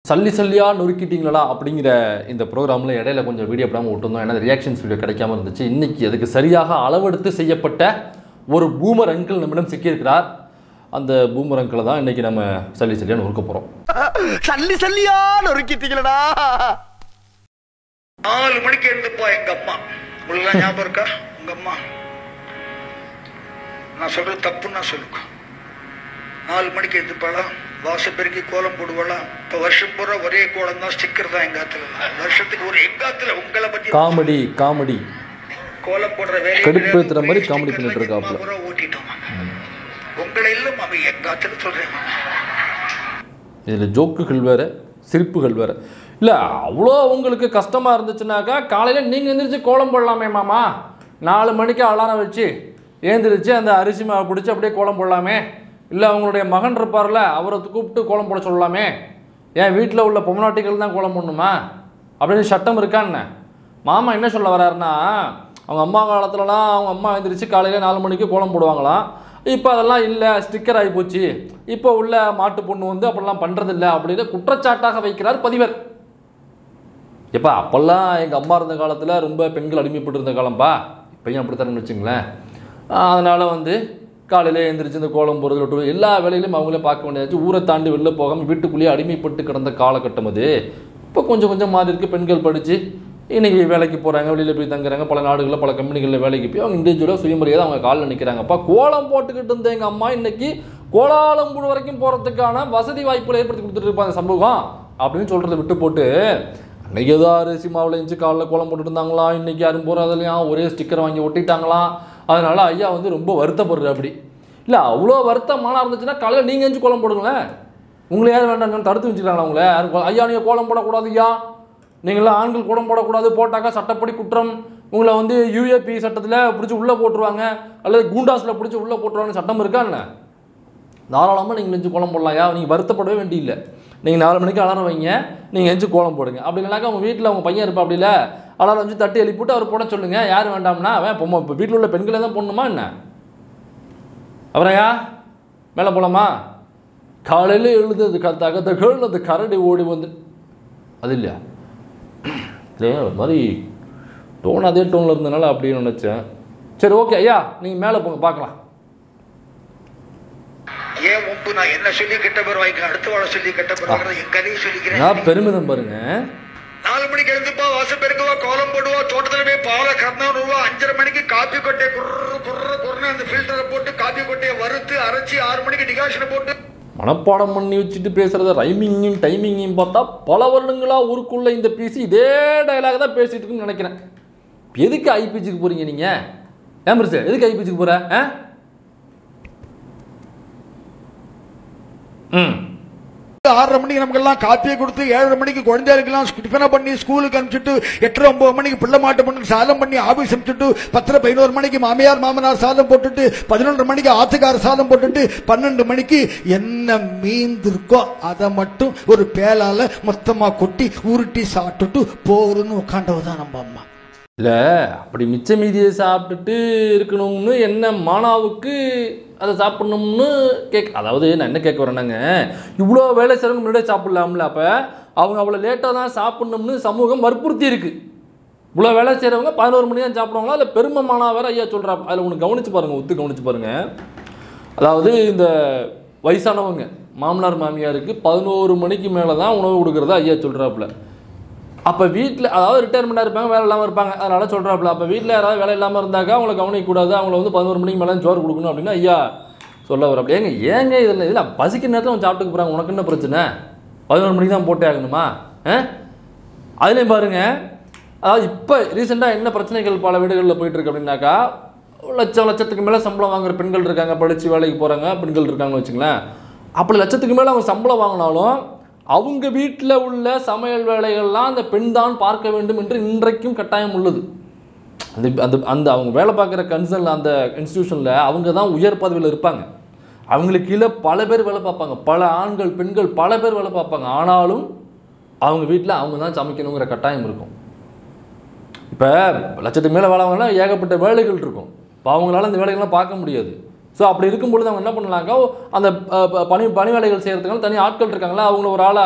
சல்லி சல்லியாக நொறுக்கிட்டீங்களா அப்படிங்கிற இந்த ப்ரோக்ராமில் இடையில கொஞ்சம் வீடியோ போடாமல் விட்டுருந்தோம் ஏன்னா ரியாக்ஷன்ஸ் வீடியோ கிடைக்காம இருந்துச்சு இன்னைக்கு அதுக்கு சரியாக அளவெடுத்து செய்யப்பட்ட ஒரு பூமர் அங்கிள் நம்மிடம் சிக்கியிருக்கிறார் அந்த பூமர் அங்கிளை தான் இன்னைக்கு நம்ம சல்லி சல்லியாக நொறுக்க போகிறோம் சல்லி சல்லியா நொறுக்கிட்டீங்களடா நாலு மணிக்கு எழுந்துப்பா எங்க அம்மா உங்களுக்கு ஞாபகம் இருக்கா உங்க அம்மா நான் சொல்றது தப்புன்னா சொல்லுங்க நாலு மணிக்கு எழுந்துப்பாளா வாசல் பெருக்கி கோலம் போடுவாளா இப்ப வருஷம் பூரா ஒரே கோலம் தான் ஸ்டிக்கர் தான் எங்காத்துல வருஷத்துக்கு ஒரு எங்காத்துல உங்களை பத்தி காமெடி காமெடி கோலம் போடுற வேலையை கடுப்பேத்துற மாதிரி ஒரே comedy sticker பண்ணிட்டு இருக்காப்புல. சும்மா பூரா ஓட்டிட்டோம் உங்களை இல்ல மாமி எங்காத்துல சொல்றேன் மாமி. இதில் ஜோக்குகள் வேறு சிரிப்புகள் வேறு இல்லை அவ்வளோ உங்களுக்கு கஷ்டமாக இருந்துச்சுனாக்கா காலையில் நீங்கள் எந்திரிச்சு கோலம் போடலாமே மாமா நாலு மணிக்கு அலாரம் வச்சு ஏந்திரிச்சு அந்த அரிசி மாவை பிடிச்சி அப்படியே கோலம் போடலாமே இல்லை அவங்களுடைய மகன் இருப்பார்ல அவரை கூப்பிட்டு கோலம் போட சொல்லலாமே ஏன் வீட்டில் உள்ள பொம்மநாட்டிகள் தான் கோலம் போடணுமா அப்படின்னு சட்டம் இருக்கான்னு மாமா என்ன சொல்ல வர்றாருன்னா அவங்க அம்மா காலத்துலலாம் அவங்க அம்மா எழுந்திரிச்சு காலையில் நாலு மணிக்கு கோலம் போடுவாங்களாம் இப்போ அதெல்லாம் இல்லை ஸ்டிக்கர் ஆகி போச்சு இப்போ உள்ள மாட்டு பொண்ணு வந்து அப்படிலாம் பண்ணுறதில்ல அப்படின்னு குற்றச்சாட்டாக வைக்கிறார் பதிவர் எப்பா அப்போல்லாம் எங்கள் அம்மா இருந்த காலத்தில் ரொம்ப பெண்கள் அடிமைப்பட்டு இருந்த காலம்பா இப்பயும் அப்படித்தானு வச்சுங்களேன் அதனால் வந்து காலையில் எழுந்திரிச்சு இந்த கோலம் போகிறது விட்டு எல்லா வேலையிலும் அவங்களே பார்க்க வேண்டியாச்சு ஊரை தாண்டி வெளில போகாமல் வீட்டுக்குள்ளேயே அடிமைப்பட்டு கிடந்த காலகட்டம் அது இப்போ கொஞ்சம் கொஞ்சம் மாறி இருக்கு பெண்கள் படித்து இன்றைக்கி வேலைக்கு போகிறாங்க வெளியில் போய் தங்குறாங்க பல நாடுகளில் பல கம்பெனிகளில் வேலைக்கு போய் அவங்க இண்டிவிஜுவலாக சுயமரியாதை அவங்க காலில் நிற்கிறாங்கப்பா கோலம் போட்டுக்கிட்டு இருந்த எங்கள் அம்மா இன்னைக்கு கோலாலம்பூர் வரைக்கும் போகிறதுக்கான வசதி வாய்ப்புகளை ஏற்படுத்தி கொடுத்துட்டு இருப்பாங்க சமூகம் அப்படின்னு சொல்கிறத விட்டு போட்டு அன்னைக்கு ஏதோ அரிசி மாவில் இருந்துச்சு காலைல கோலம் போட்டுட்டு இருந்தாங்களாம் இன்னைக்கு யாரும் போகிறதுலையும் ஒரே ஸ்டிக்கர் வாங்கி ஒட்டிட்டாங்களாம் அதனால ஐயா வந்து ரொம்ப வருத்தப்படுற அப்படி இல்லை அவ்வளோ வருத்தமானா இருந்துச்சுன்னா காலையில் நீங்கள் எஞ்சி கோலம் போடுங்களேன் உங்களை யாரும் வேண்டாம் தடுத்து வச்சுக்கிறாங்களா உங்களை யாரும் கோ- ஐயா நீங்கள் கோலம் போடக்கூடாது ஐயா நீங்களாம் ஆண்கள் கோலம் போடக்கூடாது போட்டாக்கா சட்டப்படி குற்றம் உங்களை வந்து யூஏபி சட்டத்தில் பிடிச்சி உள்ளே போட்டுருவாங்க அல்லது கூண்டாஸில் பிடிச்சி உள்ளே போட்டுருவாங்க சட்டம் இருக்கா என்ன தாராளமாக நீங்கள் நெஞ்சு கோலம் போடலாம்யா நீங்கள் வருத்தப்படவே வேண்டியில்லை நீங்கள் நாலு மணிக்கு அலாரம் வைங்க நீங்கள் எஞ்சி கோலம் போடுங்க அப்படி இல்லைனாக்கா உங்கள் வீட்டில் உங்கள் பையன் இருப்பா அப்படி இல்லை அலாரம் வச்சு தட்டி எழுப்பிட்டு அவர் போட சொல்லுங்கள் யார் வேண்டாம்னா அவன் பொம்மை இப்போ வீட்டில் உள்ள பெண்களே தான் போடணுமா என்ன அப்புறம்யா மேலே போகலாமா காலையில் எழுது க தகதகள் அந்த கரடி ஓடி வந்து அது இல்லையா இல்லை ஒரு மாதிரி டோன் அதே டோனில் இருந்தனால அப்படின்னு நினச்சேன் சரி ஓகே ஐயா நீங்கள் மேலே போங்க பார்க்கலாம் ஏன் ஒம்பு நான் என்ன சொல்லி கெட்ட பேர் வாங்கிக்கலாம் அடுத்த வாழ சொல்லி கெட்ட பேர் வாங்குறது என் கதையை சொல்லிக்கிறேன் நான் பெருமிதம் பாருங்க நாலு மணிக்கு எழுந்துப்பா வாசல் பெருக்குவா கோலம் போடுவா தோட்டத்துல போய் பாலை கறந்துருவா அஞ்சரை மணிக்கு காப்பி கொட்டையை குர்ரு குர்ரு குர்னு அந்த ஃபில்டரை போட்டு காப்பி கொட்டையை வறுத்து அரைச்சி ஆறு மணிக்கு டிகாஷனை போட்டு மனப்பாடம் பண்ணி வச்சுட்டு பேசுகிறத ரைமிங்கையும் டைமிங்கையும் பார்த்தா பல வருடங்களாக ஊருக்குள்ளே இந்த பேசி இதே டயலாக் தான் பேசிட்டு இருக்குன்னு நினைக்கிறேன் எதுக்கு ஐபிஜிக்கு போகிறீங்க நீங்கள் ஏன் பெருசு எதுக்கு ஐபிஜிக்கு போகிற ஆ ம் ஆறரை மணிக்கு நமக்கு எல்லாம் காப்பியை கொடுத்து ஏழரை மணிக்கு குழந்தைகளுக்கெல்லாம் டிஃபனை பண்ணி ஸ்கூலுக்கு அனுப்பிச்சுட்டு எட்டரை ஒன்பது மணிக்கு பிள்ளை மாட்டு பண்ணி சாதம் பண்ணி ஆபீஸ் அனுப்பிச்சுட்டு பத்தரை பதினோரு மணிக்கு மாமியார் மாமனார் சாதம் போட்டுட்டு பதினொன்றரை மணிக்கு ஆத்துக்கார சாதம் போட்டுட்டு பன்னெண்டு மணிக்கு என்ன மீந்திருக்கோ அதை மட்டும் ஒரு பேலால மொத்தமா கொட்டி உருட்டி சாப்பிட்டுட்டு போருன்னு உட்காண்டவதான் நம்ம அம்மா இல்லை அப்படி மிச்ச மீதியை சாப்பிட்டுட்டு இருக்கணும்னு என்ன மானாவுக்கு அதை சாப்பிடணும்னு கேக் அதாவது நான் என்ன கேட்க வரேன்னாங்க இவ்வளோ வேலை செய்கிறவங்க முன்னாடியே சாப்பிடலாம்ல அப்போ அவங்க அவ்வளோ லேட்டாக தான் சாப்பிடணும்னு சமூகம் வற்புறுத்தி இருக்கு இவ்வளோ வேலை செய்கிறவங்க பதினோரு மணி தான் சாப்பிடுவாங்களா இல்லை பெருமை மானா வேற ஐயா சொல்கிறா அதில் ஒன்று கவனிச்சு பாருங்கள் ஒத்து கவனிச்சு பாருங்கள் அதாவது இந்த வயசானவங்க மாமனார் மாமியாருக்கு பதினோரு மணிக்கு மேலே தான் உணவு கொடுக்குறதா ஐயா சொல்கிறாப்புல அப்போ வீட்டில் அதாவது ரிட்டையர்மெண்ட்டாக இருப்பாங்க வேலை இல்லாமல் இருப்பாங்க அதனால் சொல்கிறாப்புல அப்போ வீட்டில் யாராவது வேலை இல்லாமல் இருந்தாக்கா அவங்கள கவனிக்கக்கூடாது அவங்கள வந்து பதினோரு மணிக்கு மேலே சோறு கொடுக்கணும் அப்படின்னு ஐயா சொல்ல வர ஏங்க ஏங்க இதில் இதில் பசிக்கிற நேரத்தில் அவன் சாப்பிட்டுக்க போகிறாங்க உனக்கு என்ன பிரச்சனை பதினோரு மணிக்கு தான் போட்டே ஆகணுமா ஆ அதுலேயும் பாருங்க அதாவது இப்போ ரீசெண்டாக என்ன பிரச்சனைகள் பல வீடுகளில் போயிட்டு இருக்கு அப்படின்னாக்கா லட்சம் லட்சத்துக்கு மேலே சம்பளம் வாங்குற பெண்கள் இருக்காங்க படித்து வேலைக்கு போகிறாங்க பெண்கள் இருக்காங்கன்னு வச்சுங்களேன் அப்படி லட்சத்துக்கு மேலே அவங்க சம்பளம் வாங்கினாலும் அவங்க வீட்டில் உள்ள சமையல் வேலைகள்லாம் அந்த பெண் தான் பார்க்க வேண்டும் என்று இன்றைக்கும் கட்டாயம் உள்ளது அந்த அந்த அந்த அவங்க வேலை பார்க்குற கன்சர்னில் அந்த இன்ஸ்டியூஷனில் அவங்க தான் உயர் பதவியில் இருப்பாங்க அவங்களுக்கு கீழே பல பேர் வேலை பார்ப்பாங்க பல ஆண்கள் பெண்கள் பல பேர் வேலை பார்ப்பாங்க ஆனாலும் அவங்க வீட்டில் அவங்க தான் சமைக்கணுங்கிற கட்டாயம் இருக்கும் இப்போ லட்சத்துக்கு மேலே வேலை வாங்கினா ஏகப்பட்ட வேலைகள் இருக்கும் இப்போ அவங்களால அந்த வேலைகள்லாம் பார்க்க முடியாது ஸோ அப்படி இருக்கும் பொழுது அவங்க என்ன பண்ணலாங்க அந்த அஹ், ப- பணி பணி வேலைகள் செய்கிறதுக்கான தனி ஆட்கள் இருக்காங்களா அவங்கள ஒரு ஆளை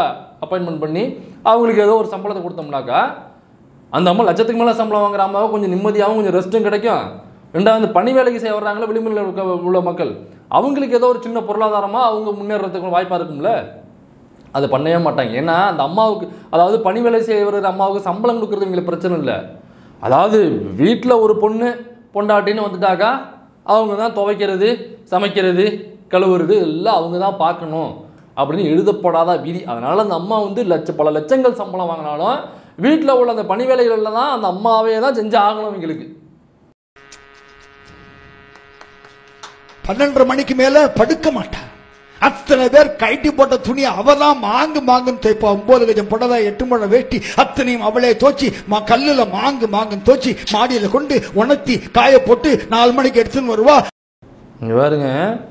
அப்பாயின்மெண்ட் பண்ணி அவங்களுக்கு ஏதோ ஒரு சம்பளத்தை கொடுத்தோம்னாக்கா அந்த அம்மா லட்சத்துக்கு மேலே சம்பளம் வாங்குற அம்மாவும் கொஞ்சம் நிம்மதியாகவும் கொஞ்சம் ரெஸ்ட்டும் கிடைக்கும் ரெண்டாவது பணி வேலைக்கு செய்ய வர்றாங்களே விளிம்பில் இருக்க உள்ள மக்கள் அவங்களுக்கு ஏதோ ஒரு சின்ன பொருளாதாரமாக அவங்க முன்னேறதுக்கு வாய்ப்பாக இருக்கும்ல அதை பண்ணவே மாட்டாங்க ஏன்னா அந்த அம்மாவுக்கு அதாவது பணி வேலை செய்ய வர்ற அம்மாவுக்கு சம்பளம் கொடுக்குறது எங்களுக்கு பிரச்சனை இல்லை அதாவது வீட்டில் ஒரு பொண்ணு பொண்டாட்டின்னு வந்துட்டாக்கா அவங்க தான் துவைக்கிறது சமைக்கிறது கழுவுறது எல்லாம் அவங்க தான் பார்க்கணும் அப்படின்னு எழுதப்படாத விதி அதனால அந்த அம்மா வந்து லட்ச பல லட்சங்கள் சம்பளம் வாங்கினாலும் வீட்டில் உள்ள அந்த பணி வேலைகளில் தான் அந்த அம்மாவே தான் செஞ்சு ஆகணும் எங்களுக்கு பன்னெண்டரை மணிக்கு மேல படுக்க மாட்டான் அத்தனை பேர் கைட்டி போட்ட துணி அவதான் மாங்கு மாங்குன்னு தைப்பா ஒன்பது கஜம் புடவை எட்டு முழம் வேட்டி அத்தனையும் அவளே தோச்சி மா கல்லுல மாங்கு மாங்குன்னு தோச்சி மாடியில கொண்டு உணர்த்தி காய போட்டு நாலு மணிக்கு எடுத்துன்னு வருவா இங்கே பாருங்க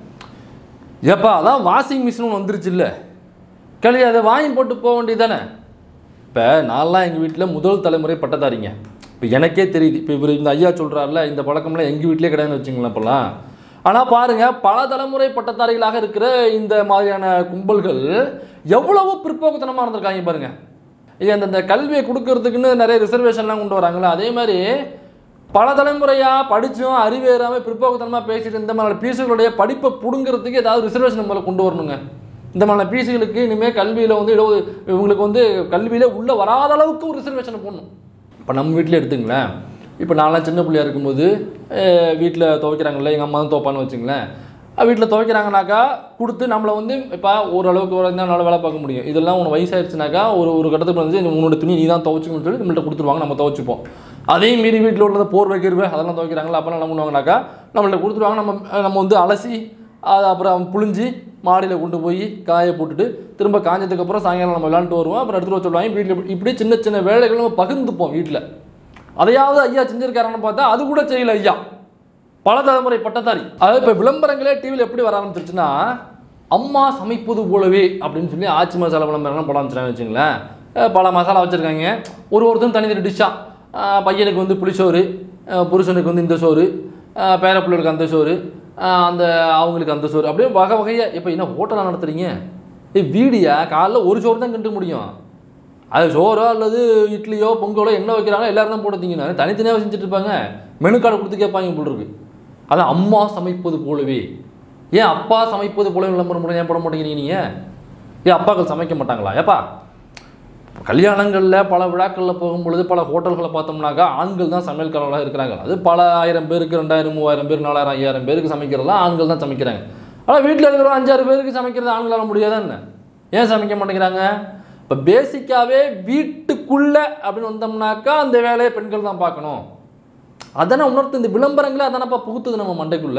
ஏப்பா அதான் வாஷிங் மிஷின் வந்துருச்சு இல்லை கிளி அதை வாங்கி போட்டு போக வேண்டியதானே இப்போ நான்லாம் எங்கள் வீட்டில் முதல் தலைமுறை பட்டதாரிங்க இப்போ எனக்கே தெரியுது இப்போ இவர் இந்த ஐயா சொல்கிறாருல இந்த பழக்கம்லாம் எங்கள் வீட்டிலே கிடையாதுன்னு வச்சுங்களேன் இப்போலாம் ஆனால் பாருங்கள் பல தலைமுறை பட்டதாரிகளாக இருக்கிற இந்த மாதிரியான கும்பல்கள் எவ்வளவோ பிற்போக்குத்தனமாக இருந்திருக்காங்க பாருங்க இது அந்த இந்த கல்வியை கொடுக்கறதுக்குன்னு நிறைய ரிசர்வேஷன்லாம் கொண்டு வராங்களா அதே மாதிரி பல தலைமுறையாக படித்தும் அறிவேறாமல் பிற்போக்குத்தனமாக பேசிட்டு இந்த மாதிரி பீஸுகளுடைய படிப்பை பிடுங்கிறதுக்கு ஏதாவது ரிசர்வேஷன் மேலே கொண்டு வரணுங்க இந்த மாதிரி பீஸுகளுக்கு இனிமேல் கல்வியில் வந்து இட இவங்களுக்கு வந்து கல்வியில் உள்ள வராத அளவுக்கு ஒரு ரிசர்வேஷன் போடணும் இப்போ நம்ம வீட்டில் எடுத்துங்களேன் இப்போ நான்லாம் சின்ன பிள்ளையா இருக்கும்போது வீட்டில் துவைக்கிறாங்கல்ல எங்கள் அம்மா தான் துவைப்பான்னு வச்சுங்களேன் வீட்டில் துவைக்கிறாங்கனாக்கா கொடுத்து நம்மளை வந்து இப்போ ஓரளவுக்கு ஒரு நாள் வேலை பார்க்க முடியும் இதெல்லாம் உனக்கு வயசாயிருச்சுனாக்கா ஒரு ஒரு கட்டத்துக்கு வந்து உன்னோட துணி நீ தான் துவைச்சிக்கணும்னு சொல்லி நம்மள்ட்ட கொடுத்துருவாங்க நம்ம துவைச்சிப்போம் அதையும் மீறி வீட்டில் உள்ளதை போர் வைக்கிறது அதெல்லாம் துவைக்கிறாங்களா அப்போ என்ன பண்ணுவாங்கனாக்கா நம்மள்ட்ட கொடுத்துருவாங்க நம்ம நம்ம வந்து அலசி அது அப்புறம் புழிஞ்சி மாடியில் கொண்டு போய் காய போட்டுட்டு திரும்ப காஞ்சதுக்கப்புறம் சாயங்காலம் நம்ம விளாண்டுட்டு வருவோம் அப்புறம் எடுத்துகிட்டு வர சொல்லுவாங்க வீட்டில் இப்படி சின்ன சின்ன வேலைகள் நம்ம பகிர்ந்துப்போம் வீட்டில் அதையாவது ஐயா செஞ்சிருக்காருன்னு பார்த்தா அது கூட செய்யல ஐயா பல தலைமுறை பட்டதாரி அதாவது இப்போ விளம்பரங்களே டிவியில் எப்படி வர ஆரம்பிச்சிருச்சுன்னா அம்மா சமைப்பது போலவே அப்படின்னு சொல்லி ஆச்சி மசாலா விளம்பரம்லாம் போட ஆரம்பிச்சிட்டாங்க வச்சுங்களேன் அஹ் பல மசாலா வச்சுருக்காங்க ஒரு ஒருத்தரும் தனி தனி டிஷ்ஷாக பையனுக்கு வந்து புளிசோறு அஹ் புருஷனுக்கு வந்து இந்த சோறு அஹ் பேரப்பிள்ளைகளுக்கு அந்த சோறு அஹ் அந்த அவங்களுக்கு அந்த சோறு அப்படியே வகை வகையாக இப்போ என்ன ஹோட்டலாக நடத்துறீங்க ஏய் வீடியா காலைல ஒரு சோறு தான் கிண்ட முடியும் அது சோறோ அல்லது இட்லியோ பொங்கலோ என்ன வைக்கிறாங்களோ எல்லாரும் தான் போடுறீங்கன்னா தனித்தனியாக செஞ்சுட்டு இருப்பாங்க மெனு கார்டு கொடுத்து கேட்பாங்க போல் இருக்கு அதான் அம்மா சமைப்பது போலவே ஏன் அப்பா சமைப்பது போலவே விளம்பரம் போட ஏன் போட மாட்டேங்கிறீங்க நீங்கள் ஏன் அப்பாக்கள் சமைக்க மாட்டாங்களா ஏப்பா கல்யாணங்களில் பல விழாக்களில் போகும்பொழுது பல ஹோட்டல்களை பார்த்தோம்னாக்கா ஆண்கள் தான் சமையல்காரர்களாக இருக்கிறாங்க அது பல ஆயிரம் பேருக்கு ரெண்டாயிரம் மூவாயிரம் பேர் நாலாயிரம் ஐயாயிரம் பேருக்கு சமைக்கிறதெல்லாம் ஆண்கள் தான் சமைக்கிறாங்க ஆனால் வீட்டில் இருக்கிற அஞ்சாறு பேருக்கு சமைக்கிறது ஆண்களால் முடியாதா என்ன ஏன் சமைக்க மாட்டேங்கிறாங்க இப்போ பேசிக்காகவே வீட்டுக்குள்ளே அப்படின்னு வந்தோம்னாக்கா அந்த வேலையை பெண்கள் தான் பார்க்கணும் அதானே உணர்த்து இந்த விளம்பரங்களே அதானப்பா புகுத்துது நம்ம மண்டைக்குள்ள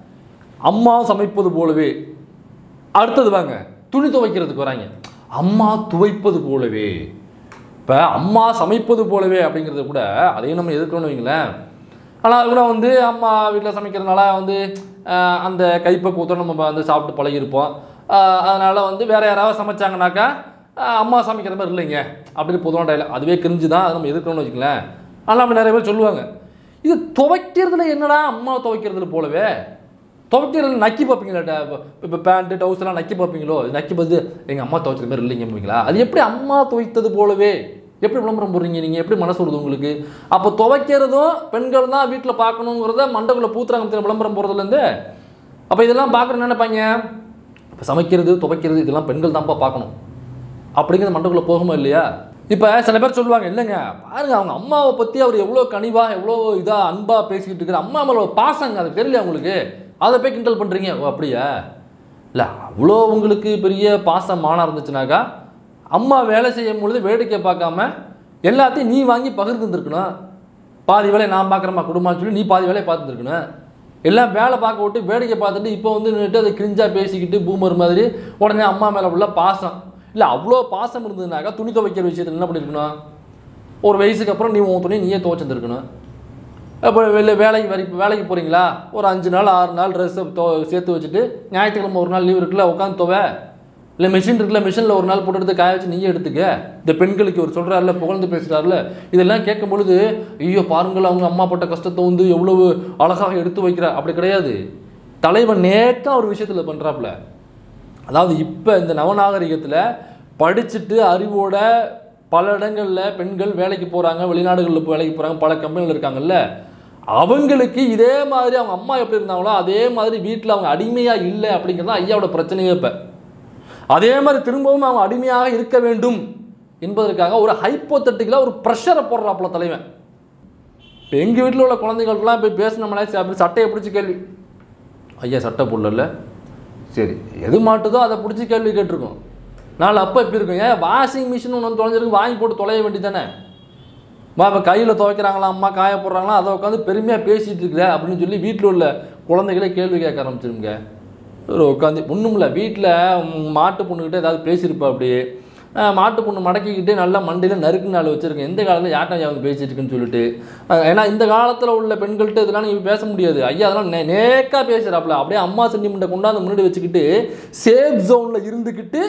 அம்மா சமைப்பது போலவே அடுத்தது வாங்க துணி துவைக்கிறதுக்கு வராங்க அம்மா துவைப்பது போலவே இப்போ அம்மா சமைப்பது போலவே அப்படிங்கிறத கூட அதையும் நம்ம எதிர்க்கணும்னு வைங்களேன் ஆனால் அது கூட வந்து அம்மா வீட்டில் சமைக்கிறதுனால வந்து ஆஹ், அந்த கைப்பக்குவத்தோட நம்ம வந்து சாப்பிட்டு பழகியிருப்போம் ஆஹ், அதனால வந்து வேற யாராவது சமைச்சாங்கனாக்கா ஆஹ், அம்மா சமைக்கிற மாதிரி இல்லைங்க அப்படின்னு பொதுவான டைலாக் அதுவே கிரிஞ்சு தான் அதை நம்ம எதிர்க்கணும்னு வச்சுங்களேன் ஆனால் அப்படி நிறைய பேர் சொல்லுவாங்க இது துவைக்கிறதுல என்னடா அம்மா துவைக்கிறதுல போலவே துவைக்கிறது நக்கி பார்ப்பீங்களா இப்போ பேண்ட்டு டவுஸ் எல்லாம் நக்கி பார்ப்பீங்களோ இது நக்கி பார்த்து எங்கள் அம்மா துவைக்கிற மாதிரி இல்லைங்கம்பீங்களா அது எப்படி அம்மா துவைத்தது போலவே எப்படி விளம்பரம் போடுறீங்க நீங்கள் எப்படி மனசு வருது உங்களுக்கு அப்போ துவைக்கிறதும் பெண்கள் தான் வீட்டில் பார்க்கணுங்கிறத மண்டக்குள்ள பூத்துறாங்க விளம்பரம் போகிறதுலேருந்து அப்போ இதெல்லாம் பார்க்குற நினைப்பாங்க இப்போ சமைக்கிறது துவைக்கிறது இதெல்லாம் பெண்கள் தான்ப்பா பார்க்கணும் அப்படிங்கிறது மண்டக்குள்ள போகுமா இல்லையா இப்போ சில பேர் சொல்லுவாங்க இல்லைங்க பாருங்க அவங்க அம்மாவை பற்றி அவர் எவ்வளோ கனிவாக எவ்வளோ இதாக அன்பாக பேசிக்கிட்டு இருக்கிற அம்மா மேலே ஒரு பாசங்க அது தெரியல உங்களுக்கு அதை போய் கிண்டல் பண்ணுறீங்க ஓ அப்படியா இல்லை அவ்வளோ உங்களுக்கு பெரிய பாசம் மானா இருந்துச்சுனாக்கா அம்மா வேலை செய்யும் பொழுது வேடிக்கை பார்க்காம எல்லாத்தையும் நீ வாங்கி பகிர்ந்து இருந்திருக்கணும் பாதி வேலையை நான் பார்க்குறேம்மா குடும்பம்னு சொல்லி நீ பாதி வேலையை பார்த்துருக்கணும் எல்லாம் வேலை பார்க்க விட்டு வேடிக்கை பார்த்துட்டு இப்போ வந்து நின்றுட்டு அதை கிரிஞ்சாக பேசிக்கிட்டு பூமர் மாதிரி உடனே அம்மா மேலே உள்ள பாசம் இல்லை அவ்வளோ பாசம் இருந்ததுனாக்கா துணி துவைக்கிற விஷயத்தில் என்ன பண்ணியிருக்கணும் ஒரு வயசுக்கு அப்புறம் நீ உன் துணி நீயே துவைச்சிருந்துருக்கணும் அப்போ வெளில வேலைக்கு வரி வேலைக்கு போகிறீங்களா ஒரு அஞ்சு நாள் ஆறு நாள் ட்ரெஸ்ஸை தோ சேர்த்து வச்சுட்டு ஞாயிற்றுக்கிழமை ஒரு நாள் லீவ் இருக்குல்ல உட்காந்து துவை இல்லை மிஷின் இருக்குல்ல மிஷினில் ஒரு நாள் போட்டு எடுத்து காய வச்சு நீயே எடுத்துக்க இந்த பெண்களுக்கு ஒரு சொல்கிறாருல புகழ்ந்து பேசுகிறாருல இதெல்லாம் கேட்கும் பொழுது ஐயோ பாருங்கள் அவங்க அம்மா பட்ட கஷ்டத்தை வந்து எவ்வளவு அழகாக எடுத்து வைக்கிறா அப்படி கிடையாது தலைவன் நேக்கம் ஒரு விஷயத்தில் பண்ணுறாப்புல அதாவது இப்போ இந்த நவநாகரிகத்தில் படிச்சுட்டு அறிவோட பல இடங்களில் பெண்கள் வேலைக்கு போகிறாங்க வெளிநாடுகளில் போய் வேலைக்கு போகிறாங்க பல கம்பெனியில் இருக்காங்கல்ல அவங்களுக்கு இதே மாதிரி அவங்க அம்மா எப்படி இருந்தாங்களோ அதே மாதிரி வீட்டில் அவங்க அடிமையாக இல்லை அப்படிங்கிறது தான் ஐயாவோட பிரச்சனையே இப்போ அதே மாதிரி திரும்பவும் அவங்க அடிமையாக இருக்க வேண்டும் என்பதற்காக ஒரு ஹைப்போத்தட்டிக்கலாக ஒரு ப்ரெஷரை போடுறாப்புல தலைவன் இப்போ எங்கள் வீட்டில் உள்ள குழந்தைகளுக்கெல்லாம் போய் பேசினோம்னா சரி, அப்படி சட்டையை பிடிச்சி கேள்வி ஐயா சட்டை போடல சரி எது மாட்டுதோ அதை பிடிச்சி கேள்வி கேட்டிருக்கோம் நாலு அப்போ எப்படி இருக்கும் ஏன் வாஷிங் மிஷின் ஒன்று வந்து தொலைஞ்சிருக்கு வாங்கி போட்டு தொலைய வேண்டியதானே வா இப்போ கையில் துவைக்கிறாங்களா அம்மா காய போடுறாங்களா அதை உட்காந்து பெருமையாக பேசிகிட்டு இருக்கிற அப்படின்னு சொல்லி வீட்டில் உள்ள குழந்தைகளே கேள்வி கேட்க ஆரம்பிச்சிருங்க ஒரு உட்காந்து ஒன்றும் இல்லை வீட்டில் மாட்டு பொண்ணுக்கிட்ட ஏதாவது பேசியிருப்பா அப்படியே அஹ் மாட்டு பொண்ணு மடக்கிக்கிட்டே நல்லா மண்டையில் நறுக்கு நாள் வச்சுருக்கேன் எந்த காலத்தில் யார்கிட்ட அவங்க பேசிட்டு இருக்குன்னு சொல்லிட்டு அஹ் ஏன்னா இந்த காலத்தில் உள்ள பெண்கள்கிட்ட இதெல்லாம் நீங்கள் பேச முடியாது ஐயா அதெல்லாம் நே நேக்காக பேசுகிறாப்புல அப்படியே அம்மா சென்டிமெண்ட்டை கொண்டாந்து முன்னாடி வச்சுக்கிட்டு சேஃப் ஜோனில் இருந்துக்கிட்டு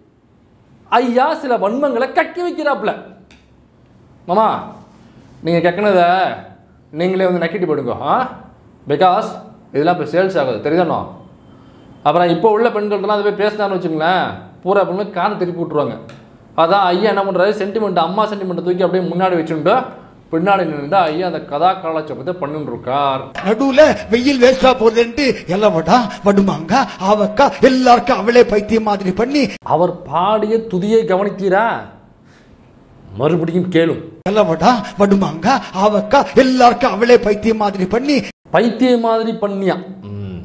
ஐயா சில வன்மங்களை கக்கி வைக்கிறாப்புல மாமா நீங்கள் கக்கினதை நீங்களே வந்து நக்கிட்டு போடுங்க ஆ பிகாஸ் இதெல்லாம் இப்போ சேல்ஸ் ஆகுது தெரியுதானோ அப்புறம் இப்போ உள்ள பெண்கள்லாம் அதை போய் பேசினான்னு வச்சுங்களேன் பூரா பெண்கள் காதை திருப்பி விட்ருவாங்க அதான் ஐயா என்ன பண்ணுறாரு சென்டிமெண்ட் அம்மா சென்டிமெண்ட்டை தூக்கி அப்படியே முன்னாடி வச்சுட்டு பின்னாடி நின்று ஐயா அந்த கதா காலட்சேபத்தை பண்ணிட்டு இருக்கார் நடுவுல வெயில் வேஸ்டா போகுதுன்ட்டு எல்லவடா வடுமாங்க ஆவக்கா எல்லாருக்கும் அவளே பைத்தியம் மாதிரி பண்ணி அவர் பாடிய துதியை கவனித்தீரா மறுபடியும் கேளும் எல்லவடா வடுமாங்க ஆவக்கா எல்லாருக்கும் அவளே பைத்தியம் மாதிரி பண்ணி பைத்திய மாதிரி பண்ணியா ம்.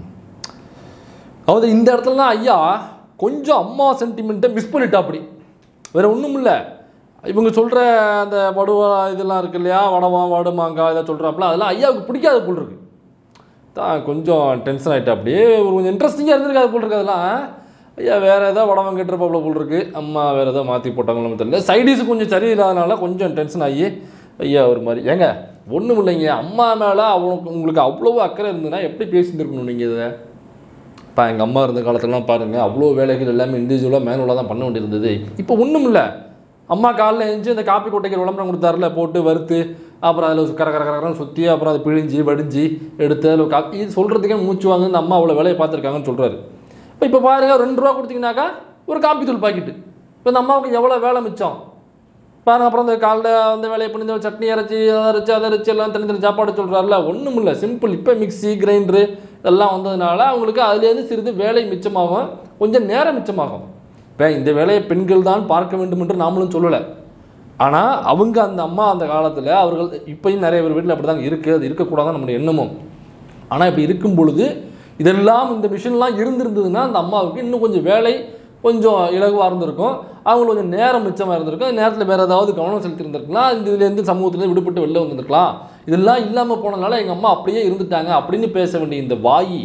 அதாவது இந்த இடத்துல தான் ஐயா கொஞ்சம் அம்மா சென்டிமெண்ட்டை மிஸ் பண்ணிட்டா அப்படி வேற ஒன்றும் இல்லை இவங்க சொல்கிற அந்த வடுவா இதெல்லாம் இருக்கு இல்லையா வடவம் வடுமாங்காய் இதெல்லாம் சொல்கிறாப்புல அதெல்லாம் ஐயாவுக்கு பிடிக்காத போல் இருக்கு தான் கொஞ்சம் டென்ஷன் ஆகிட்டா அப்படியே ஒரு கொஞ்சம் இன்ட்ரெஸ்டிங்காக இருந்திருக்காது போல் இருக்கு அதெல்லாம் ஐயா வேறு ஏதோ வடவம் கேட்டுருப்பாப்புல போல் இருக்கு அம்மா வேறு ஏதோ மாற்றி போட்டாங்களோ தெரியல சைடிஸ் கொஞ்சம் சரியில்லாதனால கொஞ்சம் டென்ஷன் ஆகி ஐயா ஒரு மாதிரி ஏங்க ஒன்றும் இல்லைங்க அம்மா மேலே அவனுக்கு உங்களுக்கு அவ்வளோ அக்கறை இருந்ததுன்னா எப்படி பேசியிருக்கணும் நீங்கள் இதை இப்போ எங்கள் அம்மா இருந்த காலத்துலலாம் பாருங்கள் அவ்வளோ வேலைகள் எல்லாமே இண்டிவிஜுவலாக மேனுவலாக தான் பண்ண வேண்டியிருந்தது இப்போ ஒன்றும் இல்லை அம்மா காலைல எழுந்துச்சு இந்த காப்பி கொட்டைக்கு விளம்பரம் கொடுத்தாருல போட்டு வறுத்து அப்புறம் அதில் கர கர கரன்னு சுற்றி அப்புறம் அதை பிழிஞ்சு வடிஞ்சு எடுத்து அதில் காப்பி இது சொல்கிறதுக்கே மூச்சு வாங்க இந்த அம்மா அவ்வளோ வேலையை பார்த்துருக்காங்கன்னு சொல்கிறாரு இப்போ இப்போ பாருங்க ரெண்டு ரூபா கொடுத்தீங்கன்னாக்கா ஒரு காப்பி தூள் பாக்கெட்டு இப்போ இந்த அம்மாவுக்கு எவ்வளோ வேலை மிச்சம் பாருங்க அப்புறம் இந்த காலைல அந்த வேலையை பண்ணி இந்த சட்னி அரைச்சி அதை அரைச்சி அதை அரைச்சி எல்லாம் தனித்தனி சாப்பாடு சொல்கிறாருல ஒன்றும் இல்லை சிம்பிள் இப்போ மிக்ஸி கிரைண்டரு இதெல்லாம் வந்ததுனால அவங்களுக்கு அதுலேருந்து சிறிது வேலை மிச்சமாகும் கொஞ்சம் நேரம் மிச்சமாகும் இப்போ இந்த வேலையை பெண்கள் தான் பார்க்க வேண்டும் என்று நாமளும் சொல்லலை ஆனால் அவங்க அந்த அம்மா அந்த காலத்தில் அவர்கள் இப்பயும் நிறைய பேர் வீட்டில் அப்படி தான் இருக்குது அது இருக்கக்கூடாதான் நம்முடைய எண்ணமும் ஆனால் இப்படி இருக்கும் பொழுது இதெல்லாம் இந்த மிஷின்லாம் இருந்திருந்ததுன்னா அந்த அம்மாவுக்கு இன்னும் கொஞ்சம் வேலை கொஞ்சம் இலகுவாக இருந்திருக்கும் அவங்களுக்கு கொஞ்சம் நேரம் மிச்சமாக இருந்திருக்கும் இந்த நேரத்தில் வேறு ஏதாவது கவனம் செலுத்தியிருந்திருக்கலாம் இந்த இதுலேருந்து சமூகத்துலேருந்து விடுபட்டு வெளில வந்திருக்கலாம் இதெல்லாம் இல்லாமல் போனதுனால எங்கள் அம்மா அப்படியே இருந்துட்டாங்க அப்படின்னு பேச வேண்டிய இந்த வாயி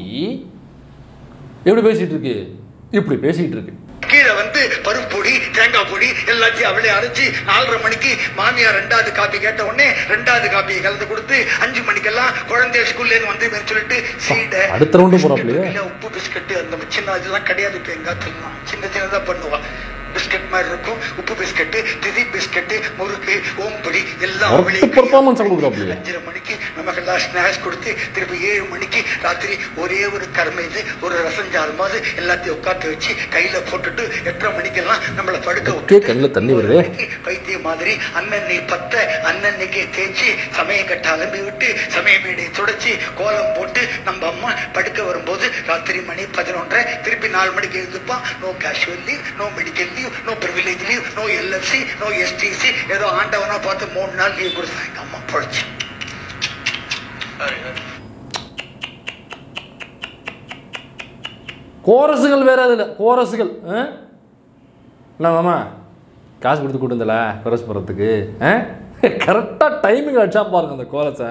எப்படி பேசிகிட்டு இருக்கு இப்படி பேசிகிட்டு இருக்கு கீழே வந்து பருப்பு பொடி தேங்காய் பொடி எல்லாத்தையும் அவளே அரைச்சு நாலரை மணிக்கு மாமியார் ரெண்டாவது காப்பி கேட்ட உடனே ரெண்டாவது காப்பியை கலந்து கொடுத்து அஞ்சு மணிக்கெல்லாம் குழந்தைய ஸ்கூல்ல இருந்து வந்து சொல்லிட்டு சீடை அடுத்த round போறாப்புலயே? இல்ல, உப்பு பிஸ்கட் அந்த சின்ன இதெல்லாம் கிடையாது இப்ப எங்க ஆத்துலாம் சின்ன சின்னதா பண்ணுவா பிஸ்கட் மாதிரி இருக்கும் உப்பு பிஸ்கட் திதி பிஸ்கட் முறுக்கு ஓம்பொடி எல்லாம் Correct அவளே performance ஆ கொடுக்குறாப்புலயே. அஞ்சரை மணிக்கு நமக்கெல்லாம் ஸ்நாக்ஸ் கொடுத்து திருப்பி ஏழு மணிக்கு ராத்திரி ஒரே ஒரு கருமைது ஒரு ரசஞ்சாரமாவது எல்லாத்தையும் உட்காந்து வச்சு கையில போட்டுட்டு எட்டரை மணிக்கெல்லாம் நம்மளை படுக்க எனக்கே கண்ணுல தண்ணி வருதே. பைத்தியம் மாதிரி அன்னன்னை பத்த அன்னன்னைக்கே தேய்ச்சி சமய கட்ட அலம்பி விட்டு சமய மேடை துடைச்சி கோலம் போட்டு நம்ம அம்மா படுக்க வரும்போது ராத்திரி மணி பதினொன்றரை திருப்பி நாலு மணிக்கு எழுந்துப்பான் no casual leave no medical leave no privilege leave no LFC no STC ஏதோ ஆண்டவனா பார்த்து மூணு நாள் லீவ் கொடுத்தாங்க எங்க அம்மா பொழைச்சு கோரஸுகள் வேற அதில் கோரஸுகள் ஆ? என்ன மாமா காசு கொடுத்து கூட்டு வந்தல கோரஸ் போகிறதுக்கு ஆ கரெக்டாக டைமிங் அடிச்சா பாருங்க அந்த கோரஸை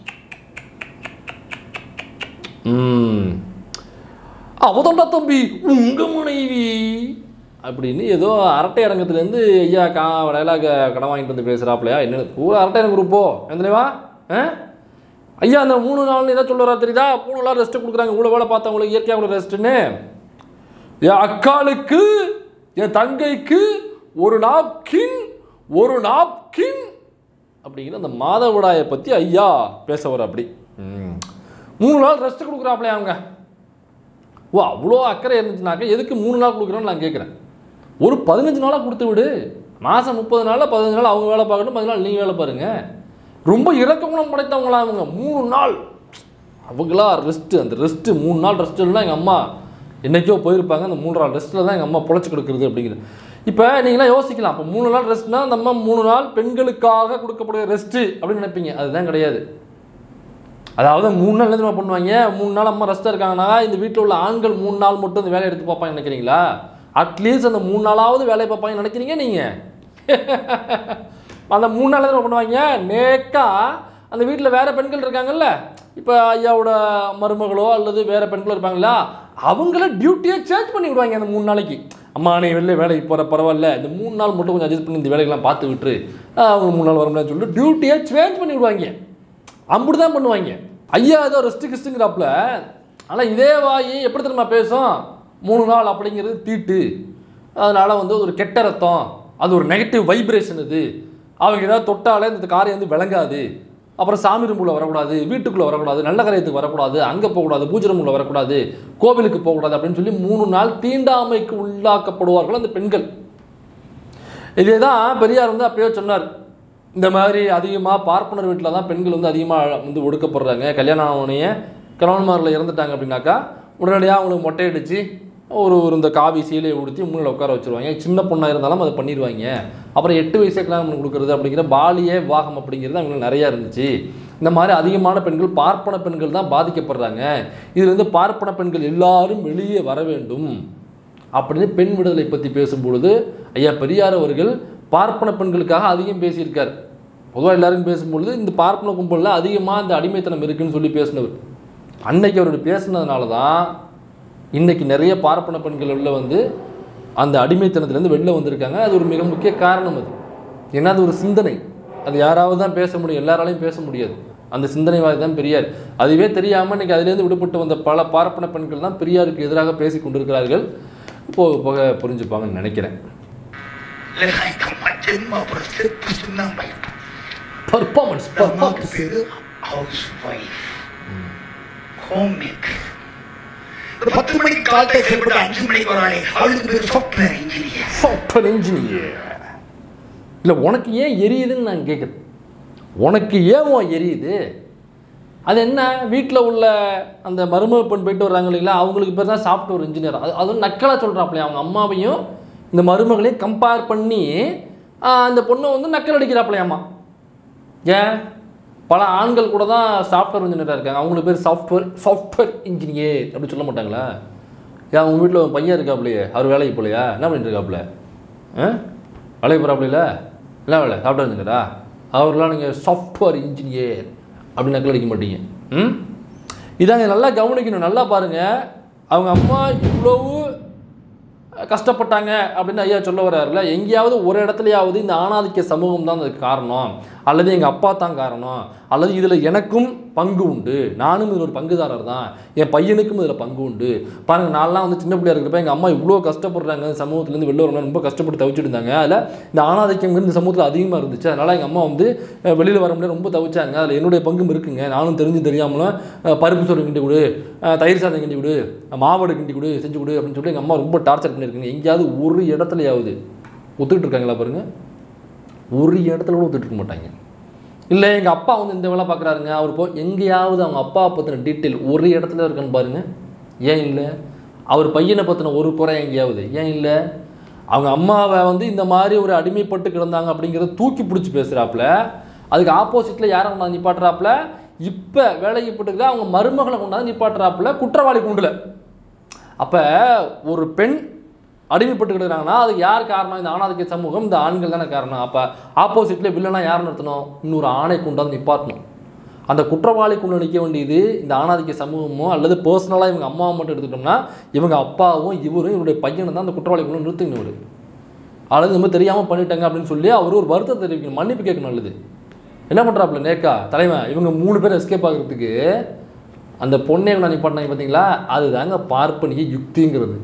ம் அவதான்டா தம்பி உங்க மனைவி அப்படின்னு ஏதோ அரட்டை அரங்கத்துலேருந்து ஐயா கா டைலாக கடன் வாங்கிட்டு வந்து பேசுகிறாப்லையா என்ன பூரா அரட்டை அரங்கம் குரூப்போ எந்தனைவா ஆ ஐயா அந்த மூணு நாள் ஏதாவது சொல்லுறா தெரியுதா மூணு நாள் ரெஸ்ட் கொடுக்குறாங்க இவ்வளோ வேலை பார்த்தவங்களுக்கு இயற்கையாக உங்களுக்கு ரெஸ்ட்டுன்னு என் அக்காளுக்கு என் தங்கைக்கு ஒரு நாப்கின் ஒரு நாப்கின் அப்படிங்கிற அந்த மாதவிடாயை பற்றி ஐயா பேச வர அப்படி ம். மூணு நாள் ரெஸ்ட் கொடுக்குறாப்லையா அவங்க ஓ அவ்வளோ அக்கறை இருந்துச்சுனாக்கா எதுக்கு மூணு நாள் கொடுக்குறோன்னு நான் கேட்குறேன் ஒரு பதினஞ்சு நாளாக கொடுத்து விடு மாதம் முப்பது நாளில் பதினஞ்சு நாள் அவங்க வேலை பார்க்கணும் பதினஞ்சு நாள் நீங்கள் வேலை பாருங்க ரொம்ப இறக்ககுணம் படைத்தவங்களா அவங்க மூணு நாள் அவங்களா ரெஸ்ட்டு அந்த ரெஸ்ட்டு மூணு நாள் ரெஸ்ட் இல்லைனா எங்கள் அம்மா என்னைக்கோ போயிருப்பாங்க அந்த மூணு நாள் ரெஸ்ட்டில் தான் எங்கள் அம்மா பொழைச்சி கொடுக்குறது அப்படிங்கிறது இப்போ நீங்களாம் யோசிக்கலாம் அப்போ மூணு நாள் ரெஸ்ட்னா அந்த அம்மா மூணு நாள் பெண்களுக்காக கொடுக்கப்படுகிற ரெஸ்ட்டு அப்படின்னு நினைப்பீங்க அதுதான் கிடையாது அதாவது மூணு நாள் என்ன தெரியுமா பண்ணுவாங்க மூணு நாள் அம்மா ரெஸ்ட்டாக இருக்காங்கன்னா இந்த வீட்டில் உள்ள ஆண்கள் மூணு நாள் மட்டும் இந்த வேலையை எடுத்து பார்ப்பாங்க நினைக்கிறீங்களா அட்லீஸ்ட் அந்த மூணு நாளாவது வேலையை பார்ப்பாங்க நினைக்கிறீங்க நீங்கள் அந்த மூணு நாள் என்ன பண்ணுவாங்க நேக்கா அந்த வீட்டில் வேற பெண்கள் இருக்காங்கல்ல இப்போ ஐயாவோட மருமகளோ அல்லது வேற பெண்களோ இருப்பாங்களா அவங்கள டியூட்டியை சேஞ்ச் பண்ணி விடுவாங்க அந்த மூணு நாளைக்கு அம்மா நீ வெளில வேலைக்கு போகிற பரவாயில்ல இந்த மூணு நாள் மட்டும் கொஞ்சம் அட்ஜஸ்ட் பண்ணி இந்த வேலைகள்லாம் பார்த்து விட்டுரு ஆஹ் அவங்க மூணு நாள் வர முடியாதுன்னு சொல்லிட்டு டியூட்டியை சேஞ்ச் பண்ணி விடுவாங்க அப்படி தான் பண்ணுவாங்க ஐயா ஏதோ ரெஸ்ட்டு கிஸ்ட்டுங்கிறாப்புல ஆனால் இதே வாயி எப்படி தெரியுமா பேசும் மூணு நாள் அப்படிங்கிறது தீட்டு அதனால் வந்து ஒரு கெட்ட ரத்தம் அது ஒரு நெகட்டிவ் வைப்ரேஷன் இது அவங்க ஏதாவது தொட்டாலே இந்த காரியம் வந்து விளங்காது அப்புறம் சாமி ரூமுள்ள வரக்கூடாது வீட்டுக்குள்ளே வரக்கூடாது நல்ல காரியத்துக்கு வரக்கூடாது அங்கே போகக்கூடாது பூஜை ரூமுள்ள வரக்கூடாது கோவிலுக்கு போகக்கூடாது அப்படின்னு சொல்லி மூணு நாள் தீண்டாமைக்கு உள்ளாக்கப்படுவார்கள் அந்த பெண்கள் இதே தான் பெரியார் வந்து அப்பயோ சொன்னார் இந்த மாதிரி அதிகமாக பார்ப்பனர் வீட்டில் தான் பெண்கள் வந்து அதிகமாக வந்து ஒடுக்கப்படுறாங்க கல்யாணம் ஆனவனையே கணவன்மாரில் இறந்துட்டாங்க அப்படின்னாக்கா உடனடியாக அவங்களுக்கு மொட்டை அடித்து ஒரு ஒரு இந்த காவி சீலையை உடுத்தி மூணில் உட்கார வச்சுருவாங்க சின்ன பொண்ணாக இருந்தாலும் அதை பண்ணிடுவாங்க அப்புறம் எட்டு வயசே கல்யாணம் பண்ணி கொடுக்குறது அப்படிங்கிற பாலிய விவாகம் அப்படிங்கிறது அவங்களுக்கு நிறையா இருந்துச்சு இந்த மாதிரி அதிகமான பெண்கள் பார்ப்பன பெண்கள் தான் பாதிக்கப்படுறாங்க இதுல இருந்து பார்ப்பன பெண்கள் எல்லாரும் வெளியே வர வேண்டும் அப்படின்னு பெண் விடுதலை பற்றி பேசும்பொழுது ஐயா பெரியார் அவர்கள் பார்ப்பன பெண்களுக்காக அதிகம் பேசியிருக்கார் பொதுவாக எல்லாருக்கும் பேசும்பொழுது இந்த பார்ப்பன கும்பலில் அதிகமாக இந்த அடிமைத்தனம் இருக்குன்னு சொல்லி பேசினவர் அன்னைக்கு அவர் பேசுனதுனால தான் இன்னைக்கு நிறைய பார்ப்பன பெண்கள் உள்ள வந்து அந்த அடிமைத்தனத்துலேருந்து வெளில வந்திருக்காங்க அது ஒரு மிக முக்கிய காரணம் அது ஏன்னா அது ஒரு சிந்தனை அது யாராவது தான் பேச முடியும் எல்லாராலையும் பேச முடியாது அந்த சிந்தனைவாதி தான் பெரியார் அதுவே தெரியாமல் இன்னைக்கு அதிலேருந்து விடுபட்டு வந்த பல பார்ப்பன பெண்கள் தான் பெரியாருக்கு எதிராக பேசி கொண்டிருக்கிறார்கள் போக போக புரிஞ்சுப்பாங்கன்னு நினைக்கிறேன் லெஹாய்க்கம்மா ஜென்மா ஒரு செத்து சுண்ணாம்பை பர்ஃபார்மன்ஸ் அம்மாவுக்கு பர்ஃபார்மன்ஸ் பேரு ஹவுஸ் ஒய்ஃப் ஹோம் மேக்கர் ஒரு பத்து மணிக்கு காலத்தை செயல்பட்டு அஞ்சு மணிக்கு வராளே அவளுக்கு பேரு சாஃப்ட்வேர் இன்ஜினியர் சாஃப்ட்வேர் இன்ஜினியர் இல்லை உனக்கு ஏன் எரியுதுன்னு நான் கேட்குறேன் உனக்கு ஏன் உன் எரியுது அது என்ன வீட்டில் உள்ள அந்த மருமக பெண் போயிட்டு வர்றாங்க இல்லைங்களா அவங்களுக்கு பேர் தான் சாஃப்ட்வேர் இன்ஜினியர் அது அதுவும் நக்கலாக சொல்கிறாப்புலையே அவங்க அம்மாவையும் இந்த மருமகளையும் கம்பேர் பண்ணி ஆஹ், அந்த பொண்ணை வந்து நக்கல் அடிக்கிறாப்புலையாம்மா ஏன் பல ஆண்கள் கூட தான் சாஃப்ட்வேர் இன்ஜினியராக இருக்காங்க அவங்களுக்கு பேர் சாஃப்ட்வேர் சாஃப்ட்வேர் இன்ஜினியர் அப்படி சொல்ல மாட்டாங்களா ஏன் அவங்க வீட்டில் ஒரு பையன் இருக்காப்புலையே அவர் வேலைக்கு போகலையா என்ன பண்ணிட்டு இருக்காப்புல ஆ வேலைக்கு போகிறாப்புல என்ன வேலை சாஃப்ட்வேர் இன்ஜினியரா அவர்லாம் நீங்கள் சாஃப்ட்வேர் இன்ஜினியர் அப்படின்னு நக்கல் அடிக்க மாட்டீங்க ம் இதாங்க நல்லா கவனிக்கணும் நல்லா பாருங்கள் அவங்க அம்மா இவ்வளவு கஷ்டப்பட்டாங்க அப்படின்னு ஐயா சொல்ல வர்றாருல எங்கேயாவது ஒரு இடத்துலயாவது இந்த ஆணாதிக்க சமூகம் தான் அதுக்கு காரணம் அல்லது எங்கள் அப்பா தான் காரணம் அல்லது இதில் எனக்கும் பங்கு உண்டு நானும் இதில் ஒரு பங்குதாரர் தான் என் பையனுக்கும் இதில் பங்கு உண்டு பாருங்க நான்லாம் வந்து சின்ன பிள்ளையா இருக்கிறப்ப எங்கள் அம்மா இவ்வளோ கஷ்டப்படுறாங்க இந்த சமூகத்துலேருந்து வெளில வரணும் ரொம்ப கஷ்டப்பட்டு தவிச்சிட்டு இருந்தாங்க அதில் இந்த ஆணாதிக்கம் இந்த சமூகத்தில் அதிகமாக இருந்துச்சு அதனால் எங்கள் அம்மா வந்து வெளியில் வர முடியாது ரொம்ப தவிச்சாங்க அதில் என்னுடைய பங்கும் இருக்குங்க நானும் தெரிஞ்சு தெரியாமலும் அஹ், பருப்பு சோறு கிண்டி கொடு அஹ், தயிர் சாதம் கிண்டி கொடு மாவடு கிண்டி கொடு செஞ்சு கொடு அப்படின்னு சொல்லி எங்கள் அம்மா ரொம்ப டார்ச்சர் பண்ணியிருக்குங்க எங்கேயாவது ஒரு இடத்துலயாவது ஒத்துக்கிட்டு இருக்காங்களா பாருங்க ஒரு இடத்துல கூட ஒத்துட்டு இருக்க மாட்டாங்க இல்லை எங்கள் அப்பா வந்து இந்த வேலை பார்க்குறாருங்க அவர் போ எங்கேயாவது அவங்க அப்பா பற்றின டீட்டெயில் ஒரு இடத்துல இருக்கான்னு பாருங்க ஏன் இல்லை அவர் பையனை பற்றின ஒரு குறை எங்கேயாவது ஏன் இல்லை அவங்க அம்மாவை வந்து இந்த மாதிரி ஒரு அடிமைப்பட்டு கிடந்தாங்க அப்படிங்கிறத தூக்கி பிடிச்சி பேசுகிறாப்புல அதுக்கு ஆப்போசிட்டில் யாரை கொண்டாந்து நிப்பாட்டுறாப்புல இப்போ வேலைக்கு போட்டுக்கிற அவங்க மருமகளை கொண்டாந்து நிப்பாட்டுறாப்புல குற்றவாளி குண்டுல அப்போ ஒரு பெண் அடிமைப்பட்டு கிடக்குறாங்கன்னா அதுக்கு யார் காரணம் இந்த ஆணாதிக்க சமூகம் இந்த ஆண்கள் தானே காரணம் அப்போ ஆப்போசிட்டில் வில்லனா யார் நிறுத்தணும் இன்னொரு ஆணை கொண்டாந்து நிப்பாட்டணும் அந்த குற்றவாளி கொண்டு நிற்க வேண்டியது இந்த ஆணாதிக்க சமூகமோ அல்லது பர்சனலாக இவங்க அம்மாவை மட்டும் எடுத்துக்கிட்டோம்னா இவங்க அப்பாவும் இவரும் இவருடைய பையனும் தான் அந்த குற்றவாளி கொண்டு நிறுத்திக்கணும் இவரு அல்லது இந்த மாதிரி தெரியாமல் பண்ணிட்டாங்க அப்படின்னு சொல்லி அவர் ஒரு வருத்தம் தெரிவிக்கணும் மன்னிப்பு கேட்கணும் நல்லது என்ன பண்ணுறாப்புல நேக்கா தலைவன் இவங்க மூணு பேர் எஸ்கேப் ஆகிறதுக்கு அந்த பொண்ணை நான் நிப்பாட்டினாங்க பார்த்தீங்களா அதுதாங்க பார்ப்பனிய யுக்திங்கிறது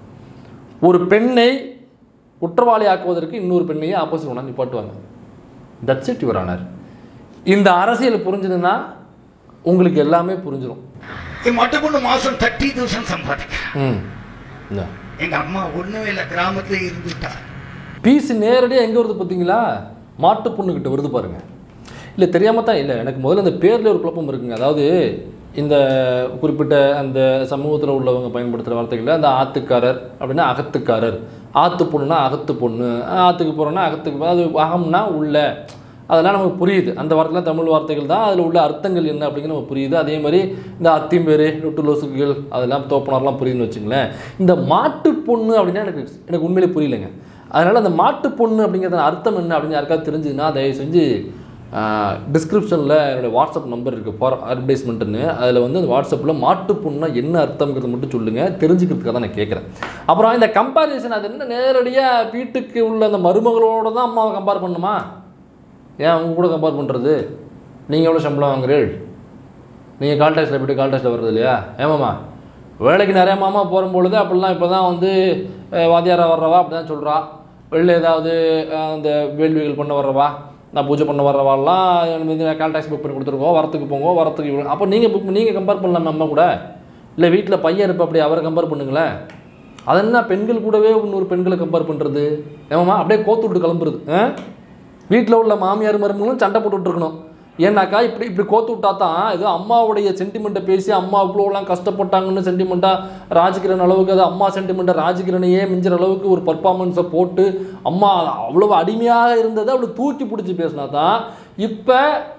ஒரு பெண்ணை குற்றவாளி ஆக்குவதற்கு இன்னொரு பெண்ணையே ஆப்போசிட் கொண்டாந்து நிப்பாட்டுவாங்க தட்ஸ் இட் யுவர் ஆனர் இந்த அரசியல் புரிஞ்சுதுன்னா உங்களுக்கு எல்லாமே புரிஞ்சிடும் என் மொட்டை பொண்ணு மாசம் தேர்ட்டி தௌசண்ட் சம்பாதிக்கிறேன் ம் இந்தா. எங்க அம்மா ஒண்ணுமே இல்ல கிராமத்துல இருந்துட்டா பீஸ் நேரடியாக எங்கே வருது பார்த்தீங்களா மாட்டு பொண்ணுக்கிட்ட வருது பாருங்க இல்லை தெரியாம தான் இல்லை எனக்கு முதல்ல இந்த பேர்ல ஒரு குழப்பம் இருக்குங்க அதாவது இந்த குறிப்பிட்ட அந்த சமூகத்தில் உள்ளவங்க பயன்படுத்துகிற வார்த்தைகளில் அந்த ஆத்துக்காரர் அப்படின்னா அகத்துக்காரர் ஆத்து பொண்ணுனா அகத்து பொண்ணு ஆத்துக்கு போகிறோன்னா அகத்துக்கு போ- அது அகம்னா உள்ள அதெல்லாம் நமக்கு புரியுது அந்த வார்த்தைலாம் தமிழ் வார்த்தைகள் தான் அதில் உள்ள அர்த்தங்கள் என்ன அப்படிங்கிறது நமக்கு புரியுது அதே மாதிரி இந்த அத்திம்பேரு நொட்டு லொசுக்குகள் அதெல்லாம் தோப்பனார்லாம் புரியுதுன்னு வச்சுங்களேன் இந்த மாட்டு பொண்ணு அப்படின்னா எனக்கு எனக்கு உண்மையிலே புரியலைங்க அதனால் அந்த மாட்டு பொண்ணு அப்படிங்கிறத அர்த்தம் என்ன அப்படின்னு யாருக்காவது தெரிஞ்சுதுன்னா தயவு செஞ்சு டிஸ்கிரிப்ஷனில் என்னுடைய வாட்ஸ்அப் நம்பர் இருக்குது ஃபார் அட்வர்டைஸ்மெண்ட்டுன்னு அதில் வந்து அந்த வாட்ஸ்அப்பில் மாட்டு பொண்ணுனா என்ன அர்த்தம்ங்கிறத மட்டும் சொல்லுங்கள் தெரிஞ்சுக்கிறதுக்காக தான் நான் கேட்குறேன் அப்புறம் இந்த கம்பேரிசன் அது என்ன நேரடியாக வீட்டுக்கு உள்ள அந்த மருமகளோட தான் அம்மாவை கம்பேர் பண்ணுமா ஏன் அவங்க கூட கம்பேர் பண்ணுறது நீங்கள் எவ்வளோ சம்பளம் வாங்குறீள் நீங்கள் கால் டேக்ஸில் போய்ட்டு கால் டேக்ஸில் வர்றது இல்லையா ஏமாம்மா வேலைக்கு நிறைய மாமா போகும்பொழுது அப்படிலாம் இப்போ தான் வந்து அஹ், வாத்தியாரா வர்றவா அப்படி தான் சொல்கிறா வெளில ஏதாவது அஹ், அந்த வேள்விகள் பண்ண வர்றவா நான் பூஜை பண்ண வர்றவாலாம் வந்து கால் டேக்ஸ் புக் பண்ணி கொடுத்துருக்கோம் வரத்துக்கு போங்க வரத்துக்கு இவ்வளோ அப்போ நீங்கள் புக் நீங்கள் கம்பேர் பண்ணலாமே அம்மா கூட இல்லை வீட்டில் பையன் இருப்ப அப்படி அவரை கம்பேர் பண்ணுங்களேன் அது என்ன பெண்கள் கூடவே இன்னொரு பெண்களை கம்பேர் பண்ணுறது ஏமாம்மா அப்படியே கோத்து விட்டு கிளம்புறது ஆ வீட்டில் உள்ள மாமியார் மருமகளும் சண்டை போட்டுட்டு இருக்கணும் ஏன்னாக்கா இப்படி இப்படி கோத்து விட்டா தான் ஏதோ அம்மாவுடைய சென்டிமெண்ட்டை பேசி அம்மா இவ்வளோலாம் கஷ்டப்பட்டாங்கன்னு சென்டிமெண்ட்டாக ராஜகிரண் அளவுக்கு அது அம்மா சென்டிமெண்ட்டை ராஜகிரனையே மிஞ்சிற அளவுக்கு ஒரு பர்ஃபார்மன்ஸை போட்டு அம்மா அவ்வளோ அடிமையாக இருந்ததை அவ்வளோ தூக்கி பிடிச்சி பேசினா தான் இப்போ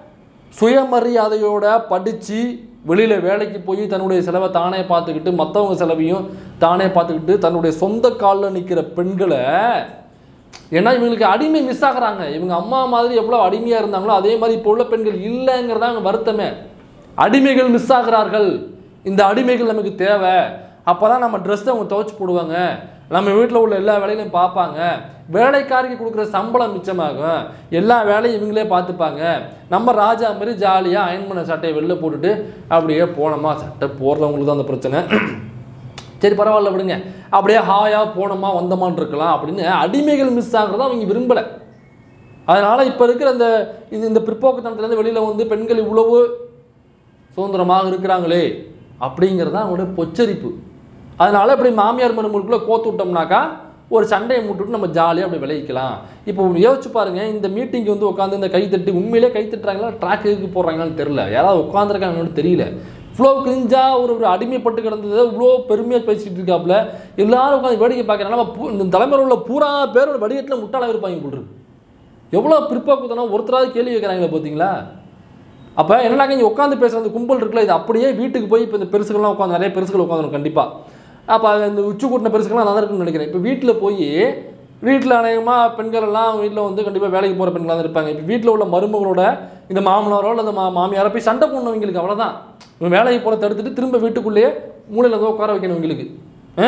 சுயமரியாதையோட படித்து வெளியில் வேலைக்கு போய் தன்னுடைய செலவை தானே பார்த்துக்கிட்டு மற்றவங்க செலவையும் தானே பார்த்துக்கிட்டு தன்னுடைய சொந்த காலில் நிற்கிற பெண்களை ஏன்னா இவங்களுக்கு அடிமை மிஸ் ஆகுறாங்க இவங்க அம்மா மாதிரி எவ்வளோ அடிமையாக இருந்தாங்களோ அதே மாதிரி இப்போ உள்ள பெண்கள் இல்லைங்கிறதா அங்கே வருத்தமே அடிமைகள் மிஸ் ஆகிறார்கள் இந்த அடிமைகள் நமக்கு தேவை அப்போ தான் நம்ம ட்ரெஸ்ஸை அவங்க துவைச்சு போடுவாங்க நம்ம வீட்டில் உள்ள எல்லா வேலைகளையும் பார்ப்பாங்க வேலைக்காரிக்கு கொடுக்குற சம்பளம் மிச்சமாகும் எல்லா வேலையும் இவங்களே பார்த்துப்பாங்க நம்ம ராஜா மாதிரி ஜாலியாக அயன் பண்ண சட்டையை வெளில போட்டுட்டு அப்படியே போனோமா சட்டை போடுறவங்களுக்கு தான் அந்த பிரச்சனை சரி பரவாயில்ல விடுங்க அப்படியே ஹாயாக போனோமா வந்தோமான்னு இருக்கலாம் அப்படின்னு அடிமைகள் மிஸ் ஆகுறத அவங்க விரும்பலை அதனால் இப்போ இருக்கிற அந்த இது இந்த பிற்போக்குத்தனத்துலேருந்து வெளியில் வந்து பெண்கள் இவ்வளவு சுதந்திரமாக இருக்கிறாங்களே அப்படிங்கிறது தான் அவங்களுடைய பொச்சரிப்பு அதனால் இப்படி மாமியார் மருமகளுக்குள்ளே கோத்து விட்டோம்னாக்கா ஒரு சண்டையை முட்டுட்டு நம்ம ஜாலியாக அப்படி விளைவிக்கலாம் இப்போ யோசிச்சு பாருங்க இந்த மீட்டிங் வந்து உட்காந்து இந்த கை தட்டி உண்மையிலே கை தட்டுறாங்களா ட்ராக்கு போடுறாங்களான்னு தெரியல யாராவது உட்காந்துருக்காங்கன்னு தெரியல இவ்வளோ கிரிஞ்சா ஒரு ஒரு அடிமைப்பட்டு கிடந்தது இவ்வளோ பெருமையாக பேசிக்கிட்டு இருக்காப்புல எல்லாரும் உட்காந்து வேடிக்கை பார்க்குறாங்க பூ இந்த தலைமுறை உள்ள பூரா பேரோட வடிகட்டில் முட்டாளாக இருப்பாங்க போல் இருக்கு எவ்வளோ பிற்போக்குத்தனம் ஒருத்தராவது கேள்வி கேட்குறாங்களே பார்த்தீங்களா அப்போ என்னன்னாக்க இங்கே உட்காந்து பேசுகிற அந்த கும்பல் இருக்குல்ல இது அப்படியே வீட்டுக்கு போய் இப்போ இந்த பெருசுகள்லாம் உட்காந்து நிறைய பெருசுகள் உட்காந்துரும் கண்டிப்பாக அப்போ இந்த உச்சி கூட்டின பெருசுகள்லாம் நல்லா இருக்குன்னு நினைக்கிறேன் இப்போ வீட்டில் போய் வீட்டில் அநேகமாக பெண்கள் எல்லாம் வீட்டில் வந்து கண்டிப்பாக வேலைக்கு போகிற பெண்களாக தான் இருப்பாங்க இப்போ வீட்டில் உள்ள மருமகளோட இந்த மாமனாரோ அல்லது மா மாமியாரோ போய் சண்டை போடணும் இவங்களுக்கு அவ்வளோதான் இவன் வேலைக்கு போகிற தடுத்துட்டு திரும்ப வீட்டுக்குள்ளேயே மூலையில் வந்து உட்கார வைக்கணும் இவங்களுக்கு ஆ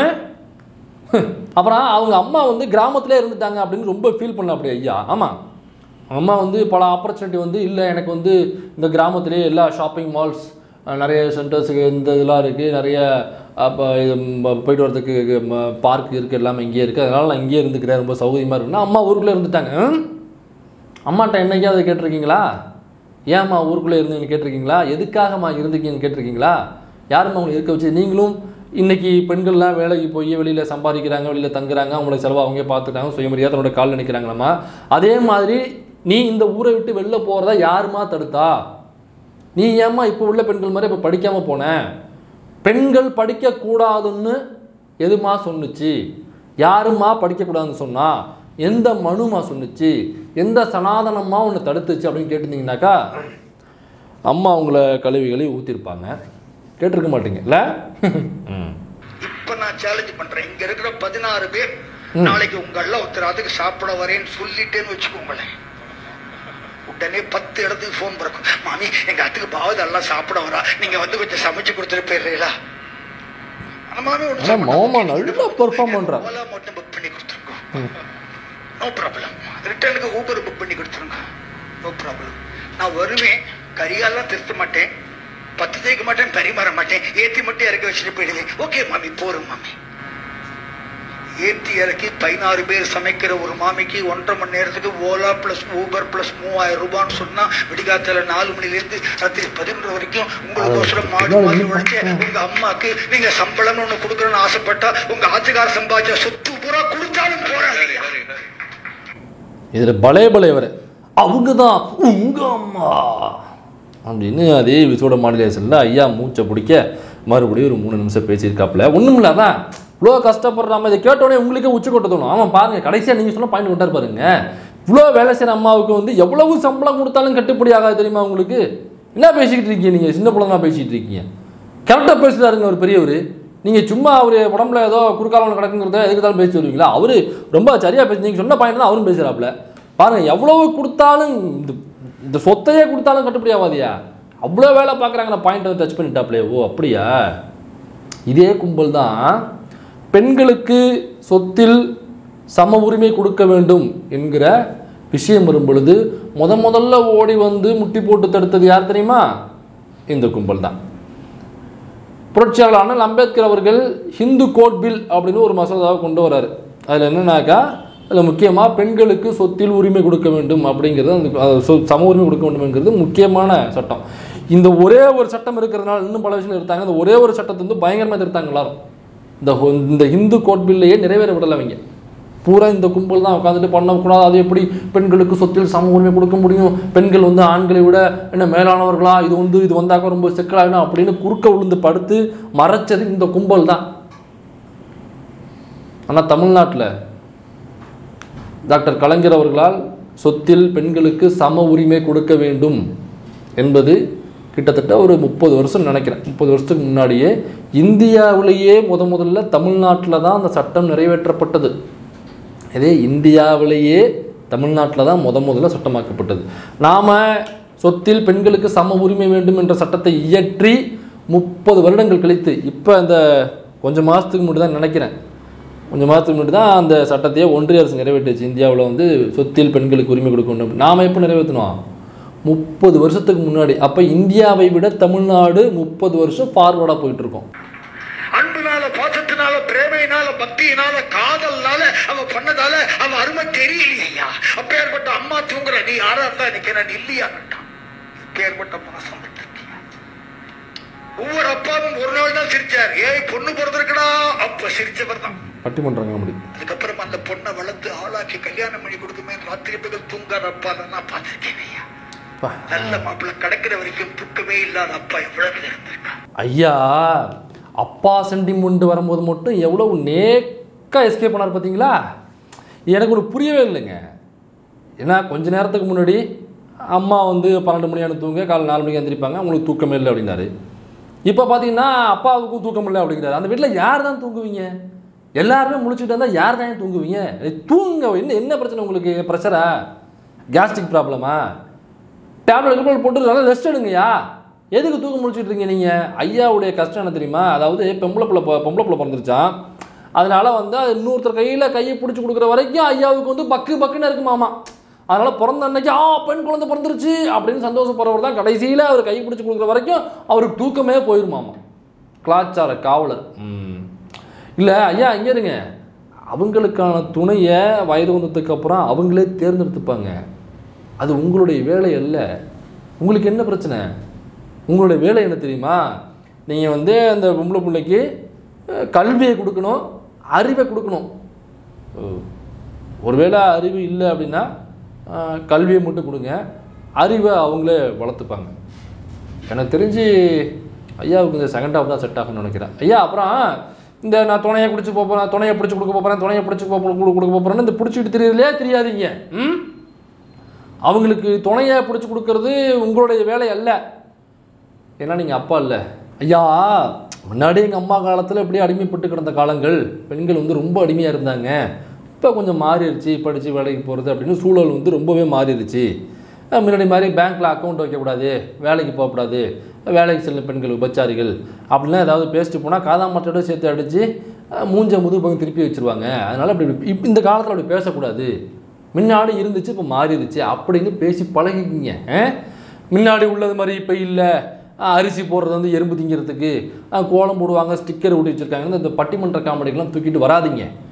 அப்புறம் அவங்க அம்மா வந்து கிராமத்திலே இருந்துட்டாங்க அப்படின்னு ரொம்ப ஃபீல் பண்ண அப்படி ஐயா ஆமாம் அம்மா வந்து பல ஆப்பர்ச்சுனிட்டி வந்து இல்லை எனக்கு வந்து இந்த கிராமத்திலே எல்லா ஷாப்பிங் மால்ஸ் நிறைய சென்டர்ஸுக்கு இந்த இதெல்லாம் இருக்குது நிறைய அப்போ இது ம- போயிட்டு வரதுக்கு பார்க் இருக்குது எல்லாமே இங்கேயே இருக்குது அதனால் நான் இங்கேயே இருந்துக்கிறேன் ரொம்ப சௌகரியமாக இருக்குன்னா அம்மா ஊருக்குள்ளே இருந்துட்டாங்க ம்? அம்மாட்ட என்னைக்காவது கேட்டிருக்கீங்களா ஏம்மா ஊருக்குள்ளே இருந்தீங்கன்னு கேட்டிருக்கீங்களா எதுக்காகம்மா இருந்துக்கீங்கன்னு கேட்டிருக்கீங்களா யாரும்மா உங்களை இருக்க வச்சு நீங்களும் இன்னைக்கு பெண்கள்லாம் வேலைக்கு போய் வெளியில் சம்பாதிக்கிறாங்க வெளியில் தங்குறாங்க அவங்கள செலவு அவங்க பார்த்துட்டாங்க சுயமரியாதை தன்னோட காலில் நிற்கிறாங்களாம்மா அதே மாதிரி நீ இந்த ஊரை விட்டு வெளில போகிறத யாருமா தடுத்தா நீ ஏம்மா இப்போ உள்ள பெண்கள் மாதிரி இப்போ படிக்காமல் போன பெண்கள் படிக்கக்கூடாதுன்னு எதுமா சொன்னுச்சு யாருமா படிக்கக்கூடாதுன்னு சொன்னா எந்த மனுமா சொன்னுச்சு எந்த சனாதனமா உன்னை தடுத்துச்சு அப்படின்னு கேட்டிருந்தீங்கன்னாக்கா அம்மா அவங்கள கழுவிகளை ஊற்றிருப்பாங்க கேட்டிருக்க மாட்டீங்கல்ல ம் இப்ப நான் சேலஞ்ச் பண்றேன் இங்க இருக்கிற பதினாறு பேர் நாளைக்கு உங்கள ஒருத்தர் அதுக்கு சாப்பிட வரேன்னு சொல்லிட்டேன்னு வச்சுக்கோங்களேன் உடனே பத்து இடத்துக்கு ஃபோன் பிறக்கும் மாமி எங்க அத்துக்கு பாவது எல்லாம் சாப்பிட வரா நீங்க வந்து கொஞ்சம் சமைச்சு கொடுத்துட்டு போயிடுறீங்களா ஆனா மாமி ஒண்ணு ஆனா சாப்பிட மாமா மாட்டீங்க. நல்லா perform பண்றா. ஓலா மட்டும் புக் பண்ணி கொடுத்துருங்க நோ ப்ராப்ளம் ரிட்டர்னுக்கு ஊபர் புக் பண்ணி கொடுத்துருங்க நோ ப்ராப்ளம் நான் வருவேன் கரியாலாம் திருத்த மாட்டேன் பத்து தேய்க்க மாட்டேன் பரிமாற மாட்டேன் ஏத்தி மட்டும் இறக்கி வச்சுட்டு போயிடுவேன் ஓகே மாமி போறோம் மாமி ஏற்றி இறக்கி பதினாறு பேர் சமைக்கிற ஒரு மாமிக்கு ஒன்றரை மணி நேரத்துக்கு ஓலா பிளஸ் ஊபர் பிளஸ் மூவாயிரம் ரூபான்னு சொன்னா விடிகாத்தால நாலு மணில இருந்து ராத்திரி பதினொன்று வரைக்கும் உங்களுக்கோசரம் மாடு மாடு உழைச்ச உங்க அம்மாக்கு நீங்க சம்பளம்னு ஒண்ணு கொடுக்கணும்னு ஆசைப்பட்டா உங்க ஆத்துக்கார சம்பாதிச்ச சொத்து பூரா கொடுத்தாலும் போறாங்க இதில் பலே பலே வர அவங்க தான் உங்க அம்மா அப்படின்னு அதே விசோட மாடுலேஷனில் ஐயா மூச்சை பிடிக்க மறுபடியும் ஒரு மூணு நிமிஷம் பேசியிருக்காப்புல ஒன்றும் இல்லை அதான் இவ்வளோ கஷ்டப்படுறாம இதை கேட்டோடனே உங்களுக்கே உச்சி கொட்ட தோணும் ஆமாம் பாருங்க கடைசியாக நீங்கள் சொன்ன பாயிண்ட் விட்டார் பாருங்க இவ்வளோ வேலை செய்கிற அம்மாவுக்கு வந்து எவ்வளவு சம்பளம் கொடுத்தாலும் கட்டுப்படி ஆகாது தெரியுமா உங்களுக்கு என்ன பேசிக்கிட்டு இருக்கீங்க நீங்கள் சின்ன பிள்ளைங்க பேசிக்கிட்டு இருக்கீங்க கரெக்டாக பேசுகிறாருங்க ஒரு பெரியவர் நீங்கள் சும்மா அவர் உடம்புல ஏதோ குறுக்காலம் கிடக்குங்கிறத எதுக்கு தான் பேசி வருவீங்களா அவர் ரொம்ப சரியாக பேசி நீங்கள் சொன்ன பாயிண்ட் தான் அவரும் பேசுகிறாப்புல பாருங்க எவ்வளவு கொடுத்தாலும் இந்த இந்த சொத்தையே கொடுத்தாலும் கட்டுப்படி ஆகாதியா அவ்வளோ வேலை பார்க்குறாங்க பாயிண்ட் வந்து டச் பண்ணிட்டாப்லே ஓ அப்படியா இதே கும்பல் தான் பெண்களுக்கு சொத்தில் சம உரிமை கொடுக்க வேண்டும் என்கிற விஷயம் வரும் பொழுது முத முதல்ல ஓடி வந்து முட்டி போட்டு தடுத்தது யார் தெரியுமா இந்த கும்பல் தான் புரட்சியாளர் அண்ணல் அம்பேத்கர் அவர்கள் ஹிந்து கோட் பில் அப்படின்னு ஒரு மசோதாவை கொண்டு வராரு அதில் என்னன்னாக்கா அதில் முக்கியமாக பெண்களுக்கு சொத்தில் உரிமை கொடுக்க வேண்டும் அப்படிங்கிறது அந்த அது சொ- சம உரிமை கொடுக்க வேண்டும்ங்கிறது முக்கியமான சட்டம் இந்த ஒரே ஒரு சட்டம் இருக்கிறதுனால இன்னும் பல விஷயம் எடுத்தாங்க இந்த ஒரே ஒரு சட்டத்தை வந்து பயங்கரமாக எதிர்த்தாங்க எல்லாரும் இந்த ஹொ- இந்த ஹிந்து கோட் பில்லையே நிறைவேற விடலை அவங்க பூரா இந்த கும்பல் தான் உட்காந்துட்டு பண்ணக்கூடாது அது எப்படி பெண்களுக்கு சொத்தில் சம உரிமை கொடுக்க முடியும் பெண்கள் வந்து ஆண்களை விட என்ன மேலானவர்களா இது வந்து இது வந்தாக்க ரொம்ப சிக்கலாயிடும் அப்படின்னு குறுக்க விழுந்து படுத்து மறைச்சது இந்த கும்பல் தான் ஆனால் தமிழ்நாட்டில் டாக்டர் கலைஞர் அவர்களால் சொத்தில் பெண்களுக்கு சம உரிமை கொடுக்க வேண்டும் என்பது கிட்டத்தட்ட ஒரு முப்பது வருஷம் நினைக்கிறேன் முப்பது வருஷத்துக்கு முன்னாடியே இந்தியாவிலேயே முத முதல்ல தமிழ்நாட்டில் தான் அந்த சட்டம் நிறைவேற்றப்பட்டது இதே இந்தியாவிலேயே தமிழ்நாட்டில் தான் முத முதல்ல சட்டமாக்கப்பட்டது நாம் சொத்தில் பெண்களுக்கு சம உரிமை வேண்டும் என்ற சட்டத்தை இயற்றி முப்பது வருடங்கள் கழித்து இப்போ இந்த கொஞ்சம் மாதத்துக்கு முன்னாடி தான் நினைக்கிறேன் கொஞ்சம் மாதத்துக்கு முன்னாடி தான் அந்த சட்டத்தையே ஒன்றிய அரசு நிறைவேற்றுச்சு இந்தியாவில் வந்து சொத்தில் பெண்களுக்கு உரிமை கொடுக்க வேண்டும் நாம் எப்போ நிறைவேற்றினோம் முப்பது வருஷத்துக்கு முன்னாடி அப்போ இந்தியாவை விட தமிழ்நாடு முப்பது வருஷம் ஃபார்வர்டாக போயிட்டு இருக்கோம் அன்புனால பாசத்தினால பிரேமையினால பக்தியினால காதல்னால அவ பண்ணதால அவ அருமை தெரியலையா அப்பேற்பட்ட அம்மா தூங்குற நீ யாரா இருந்தா நிக்கிறேன் இல்லையா அப்பேற்பட்ட பாசம் விட்டுருக்கியா? ஒவ்வொரு அப்பாவும் ஒரு நாள் தான் சிரிச்சார் ஏய் பொண்ணு பிறந்திருக்கடா அப்ப சிரிச்சவர் தான் பட்டிமன்றங்க முடி அதுக்கப்புறம் அந்த பொண்ணை வளர்த்து ஆளாக்கி கல்யாணம் பண்ணி கொடுக்குமே ராத்திரி பகல் தூங்காத அப்பா தான் நான் பார்த்திருக்கேன் ஐயா பா நல்ல மாப்பிள்ளை கிடைக்கிற வரைக்கும் தூக்கமே இல்லாத அப்பா எவ்வளவு இருந்திருக்கா ஐயா அப்பா சென்டிமெண்ட் வரும்போது மட்டும் எவ்வளோ நேக்கா எஸ்கேப் பண்ணார் பார்த்தீங்களா எனக்கு ஒன்று புரியவே இல்லைங்க ஏன்னா கொஞ்ச நேரத்துக்கு முன்னாடி அம்மா வந்து பன்னெண்டு மணியான தூங்க காலை நாலு மணிக்கு எந்திரிப்பாங்க அவங்களுக்கு தூக்கமே இல்லை அப்படின்னாரு இப்போ பார்த்தீங்கன்னா அப்பாவுக்கும் தூக்கம் இல்லை அப்படிங்கிறாரு அந்த வீட்டில் யார் தான் தூங்குவீங்க எல்லாருமே முழிச்சுட்டு இருந்தால் யார் தான் தூங்குவீங்க ஏய், தூங்க என்ன என்ன பிரச்சனை உங்களுக்கு ப்ரெஷரா கேஸ்ட்ரிக் ப்ராப்ளமா டேப்லெட் கிப்லெட் போட்டு நல்லா ரெஸ்ட் எடுங்கய்யா எதுக்கு தூக்கம் முடிச்சுட்டு இருக்கீங்க நீங்கள் ஐயாவுடைய கஷ்டம் என்ன தெரியுமா அதாவது பொம்பளை பிள்ளை பொ- பொம்பளை பிள்ளை பிறந்துருச்சான் அதனால வந்து அது இன்னொருத்தர் கையில் கையை பிடிச்சி கொடுக்குற வரைக்கும் ஐயாவுக்கு வந்து பக்கு பக்குன்னு இருக்குமாமா அதனால பிறந்த அன்னைக்கு ஆ பெண் குழந்தை பிறந்துருச்சு அப்படின்னு சந்தோஷப்படுறவர் தான் கடைசியில் அவர் கை பிடிச்சி கொடுக்குற வரைக்கும் அவருக்கு தூக்கமே போயிருமாமா கலாச்சார காவலர் ம். இல்லை ஐயா இங்கே இருங்க அவங்களுக்கான துணையை வயது வந்ததுக்கு அப்புறம் அவங்களே தேர்ந்தெடுத்துப்பாங்க அது உங்களுடைய வேலை அல்ல உங்களுக்கு என்ன பிரச்சனை உங்களுடைய வேலை என்ன தெரியுமா நீங்கள் வந்து அந்த பொம்பளை பிள்ளைக்கு அஹ், கல்வியை கொடுக்கணும் அறிவை கொடுக்கணும் ஓ. ஒருவேளை அறிவு இல்லை அப்படின்னா அஹ், கல்வியை மட்டும் கொடுங்க அறிவை அவங்களே வளர்த்துப்பாங்க எனக்கு தெரிஞ்சு ஐயாவுக்கு இந்த செகண்ட் ஹாஃப் தான் செட் ஆகும்னு நினைக்கிறேன் ஐயா அப்புறம் இந்த நான் துணையை பிடிச்சி போகிறேன் துணையை பிடிச்சி கொடுக்க போகிறேன் துணையை பிடிச்சி கொடுக்க போகிறேன்னு இந்த பிடிச்சிட்டு தெரியலையே தெரியாதீங்க ம் அவங்களுக்கு துணையை பிடிச்சி கொடுக்கறது உங்களுடைய வேலை அல்ல ஏன்னா நீங்கள் அப்பா இல்லை ஐயா முன்னாடி எங்கள் அம்மா காலத்தில் இப்படியே அடிமைப்பட்டு கிடந்த காலங்கள் பெண்கள் வந்து ரொம்ப அடிமையாக இருந்தாங்க இப்போ கொஞ்சம் மாறிடுச்சு படித்து வேலைக்கு போகிறது அப்படின்னு சூழல் வந்து ரொம்பவே மாறிடுச்சு அஹ் முன்னாடி மாதிரி பேங்க்கில் அக்கௌண்ட் வைக்கக்கூடாது வேலைக்கு போகக்கூடாது வேலைக்கு செல்லும் பெண்கள் உபச்சாரிகள் அப்படிலாம் ஏதாவது பேசிட்டு போனால் காதாமட்டோட சேர்த்து அடித்து மூஞ்ச முதுகு பக்கம் திருப்பி வச்சுருவாங்க அதனால் அப்படி இப்ப இந்த காலத்தில் அப்படி பேசக்கூடாது முன்னாடி இருந்துச்சு இப்போ மாறிடுச்சு அப்படின்னு பேசி பழகிக்கிங்க ஆ? முன்னாடி உள்ளது மாதிரி இப்போ இல்லை அரிசி போடுறது வந்து எறும்பு திங்கிறதுக்கு ஆ, கோலம் போடுவாங்க ஸ்டிக்கர் ஒட்டி வச்சுருக்காங்க இந்த பட்டிமன்ற காமெடிக்கெல்லாம் தூக்கிட்டு வராதீங்க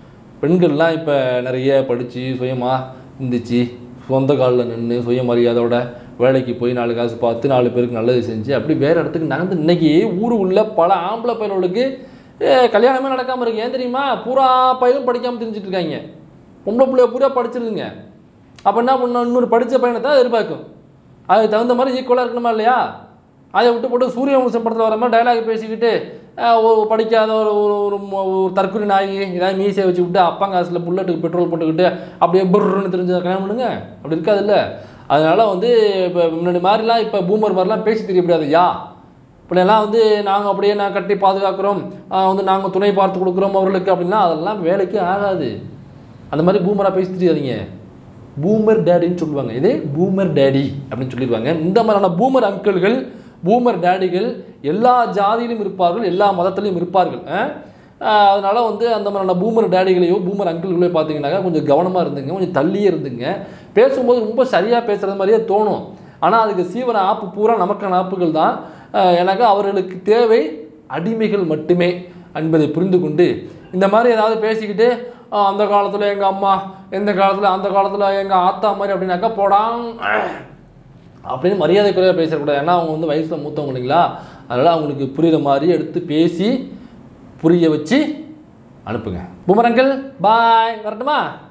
பெண்கள்லாம் இப்போ நிறைய படித்து சுயமாக சிந்திச்சு சொந்த காலில் நின்று சுயமரியாதையோட வேலைக்கு போய் நாலு காசு பார்த்து நாலு பேருக்கு நல்லது செஞ்சு அப்படி வேறு இடத்துக்கு நகர்ந்து இன்னைக்கு ஊருக்குள்ள பல ஆம்பளை பையன்களுக்கு அஹ், கல்யாணமே நடக்காமல் இருக்கு ஏன் தெரியுமா பூரா பையனும் படிக்காமல் தெரிஞ்சுட்டு இருக்காங்க பொம்பளை பிள்ளைய பூரா படிச்சிருதுங்க அப்போ என்ன பண்ணணும் இன்னொரு படித்த பையனை தான் எதிர்பார்க்கும் அதுக்கு தகுந்த மாதிரி ஈக்குவலாக இருக்கணுமா இல்லையா அதை விட்டு போட்டு சூரிய வம்சம் படத்தில் வர மாதிரி டைலாக் பேசிக்கிட்டு அஹ், ஒரு படிக்காத ஒரு ஒரு ஒரு மொ- ஒரு தற்கொலை நாய் ஏதாவது மீசையை வச்சு விட்டு அப்பங்காசில் புல்லட்டுக்கு பெட்ரோல் போட்டுக்கிட்டு அப்படியே புர்ன்னு தெரிஞ்ச கல்யாணம் பண்ணுங்க அப்படி இருக்காதுல்ல அதனால வந்து இப்போ முன்னாடி மாதிரிலாம் இப்போ பூமர் மாதிரிலாம் பேசி தெரிய முடியாது யா இப்படியெல்லாம் வந்து நாங்கள் அப்படியே நான் கட்டி பாதுகாக்கிறோம் ஆஹ் வந்து நாங்கள் துணை பார்த்து கொடுக்குறோம் அவர்களுக்கு அப்படின்னா அதெல்லாம் வேலைக்கு ஆகாது அந்த மாதிரி பூமராக பேசி தெரியாதீங்க பூமர் டேடின்னு சொல்லுவாங்க இதே பூமர் டேடி அப்படின்னு சொல்லிடுவாங்க இந்த மாதிரியான பூமர் அங்கிள்கள் பூமர் டேடிகள் எல்லா ஜாதியிலும் இருப்பார்கள் எல்லா மதத்திலையும் இருப்பார்கள் அஹ்? ஆஹ் அதனால வந்து அந்த மாதிரியான பூமர் டேடிகளையோ பூமர் அங்கிள்களையோ பார்த்தீங்கன்னாக்கா கொஞ்சம் கவனமாக இருந்துங்க கொஞ்சம் தள்ளியே இருந்துங்க பேசும்போது ரொம்ப சரியாக பேசுகிறது மாதிரியே தோணும் ஆனால் அதுக்கு சீவன ஆப்பு பூரா நமக்கான ஆப்புகள் தான் ஆஹ் எனக்கு அவர்களுக்கு தேவை அடிமைகள் மட்டுமே என்பதை புரிந்து கொண்டு இந்த மாதிரி ஏதாவது பேசிக்கிட்டு ஆஹ் அந்த காலத்தில் எங்கள் அம்மா எந்த காலத்தில் அந்த காலத்தில் எங்கள் ஆத்தா மாதிரி அப்படின்னாக்கா போடாங் அப்படின்னு மரியாதை குறைவாக பேசக்கூடாது ஏன்னா அவங்க வந்து வயசில் மூத்தவங்க இல்லைங்களா அதனால் அவங்களுக்கு புரியுற மாதிரி எடுத்து பேசி புரிய வச்சு அனுப்புங்க புமரங்கள் பாய் வரட்டுமா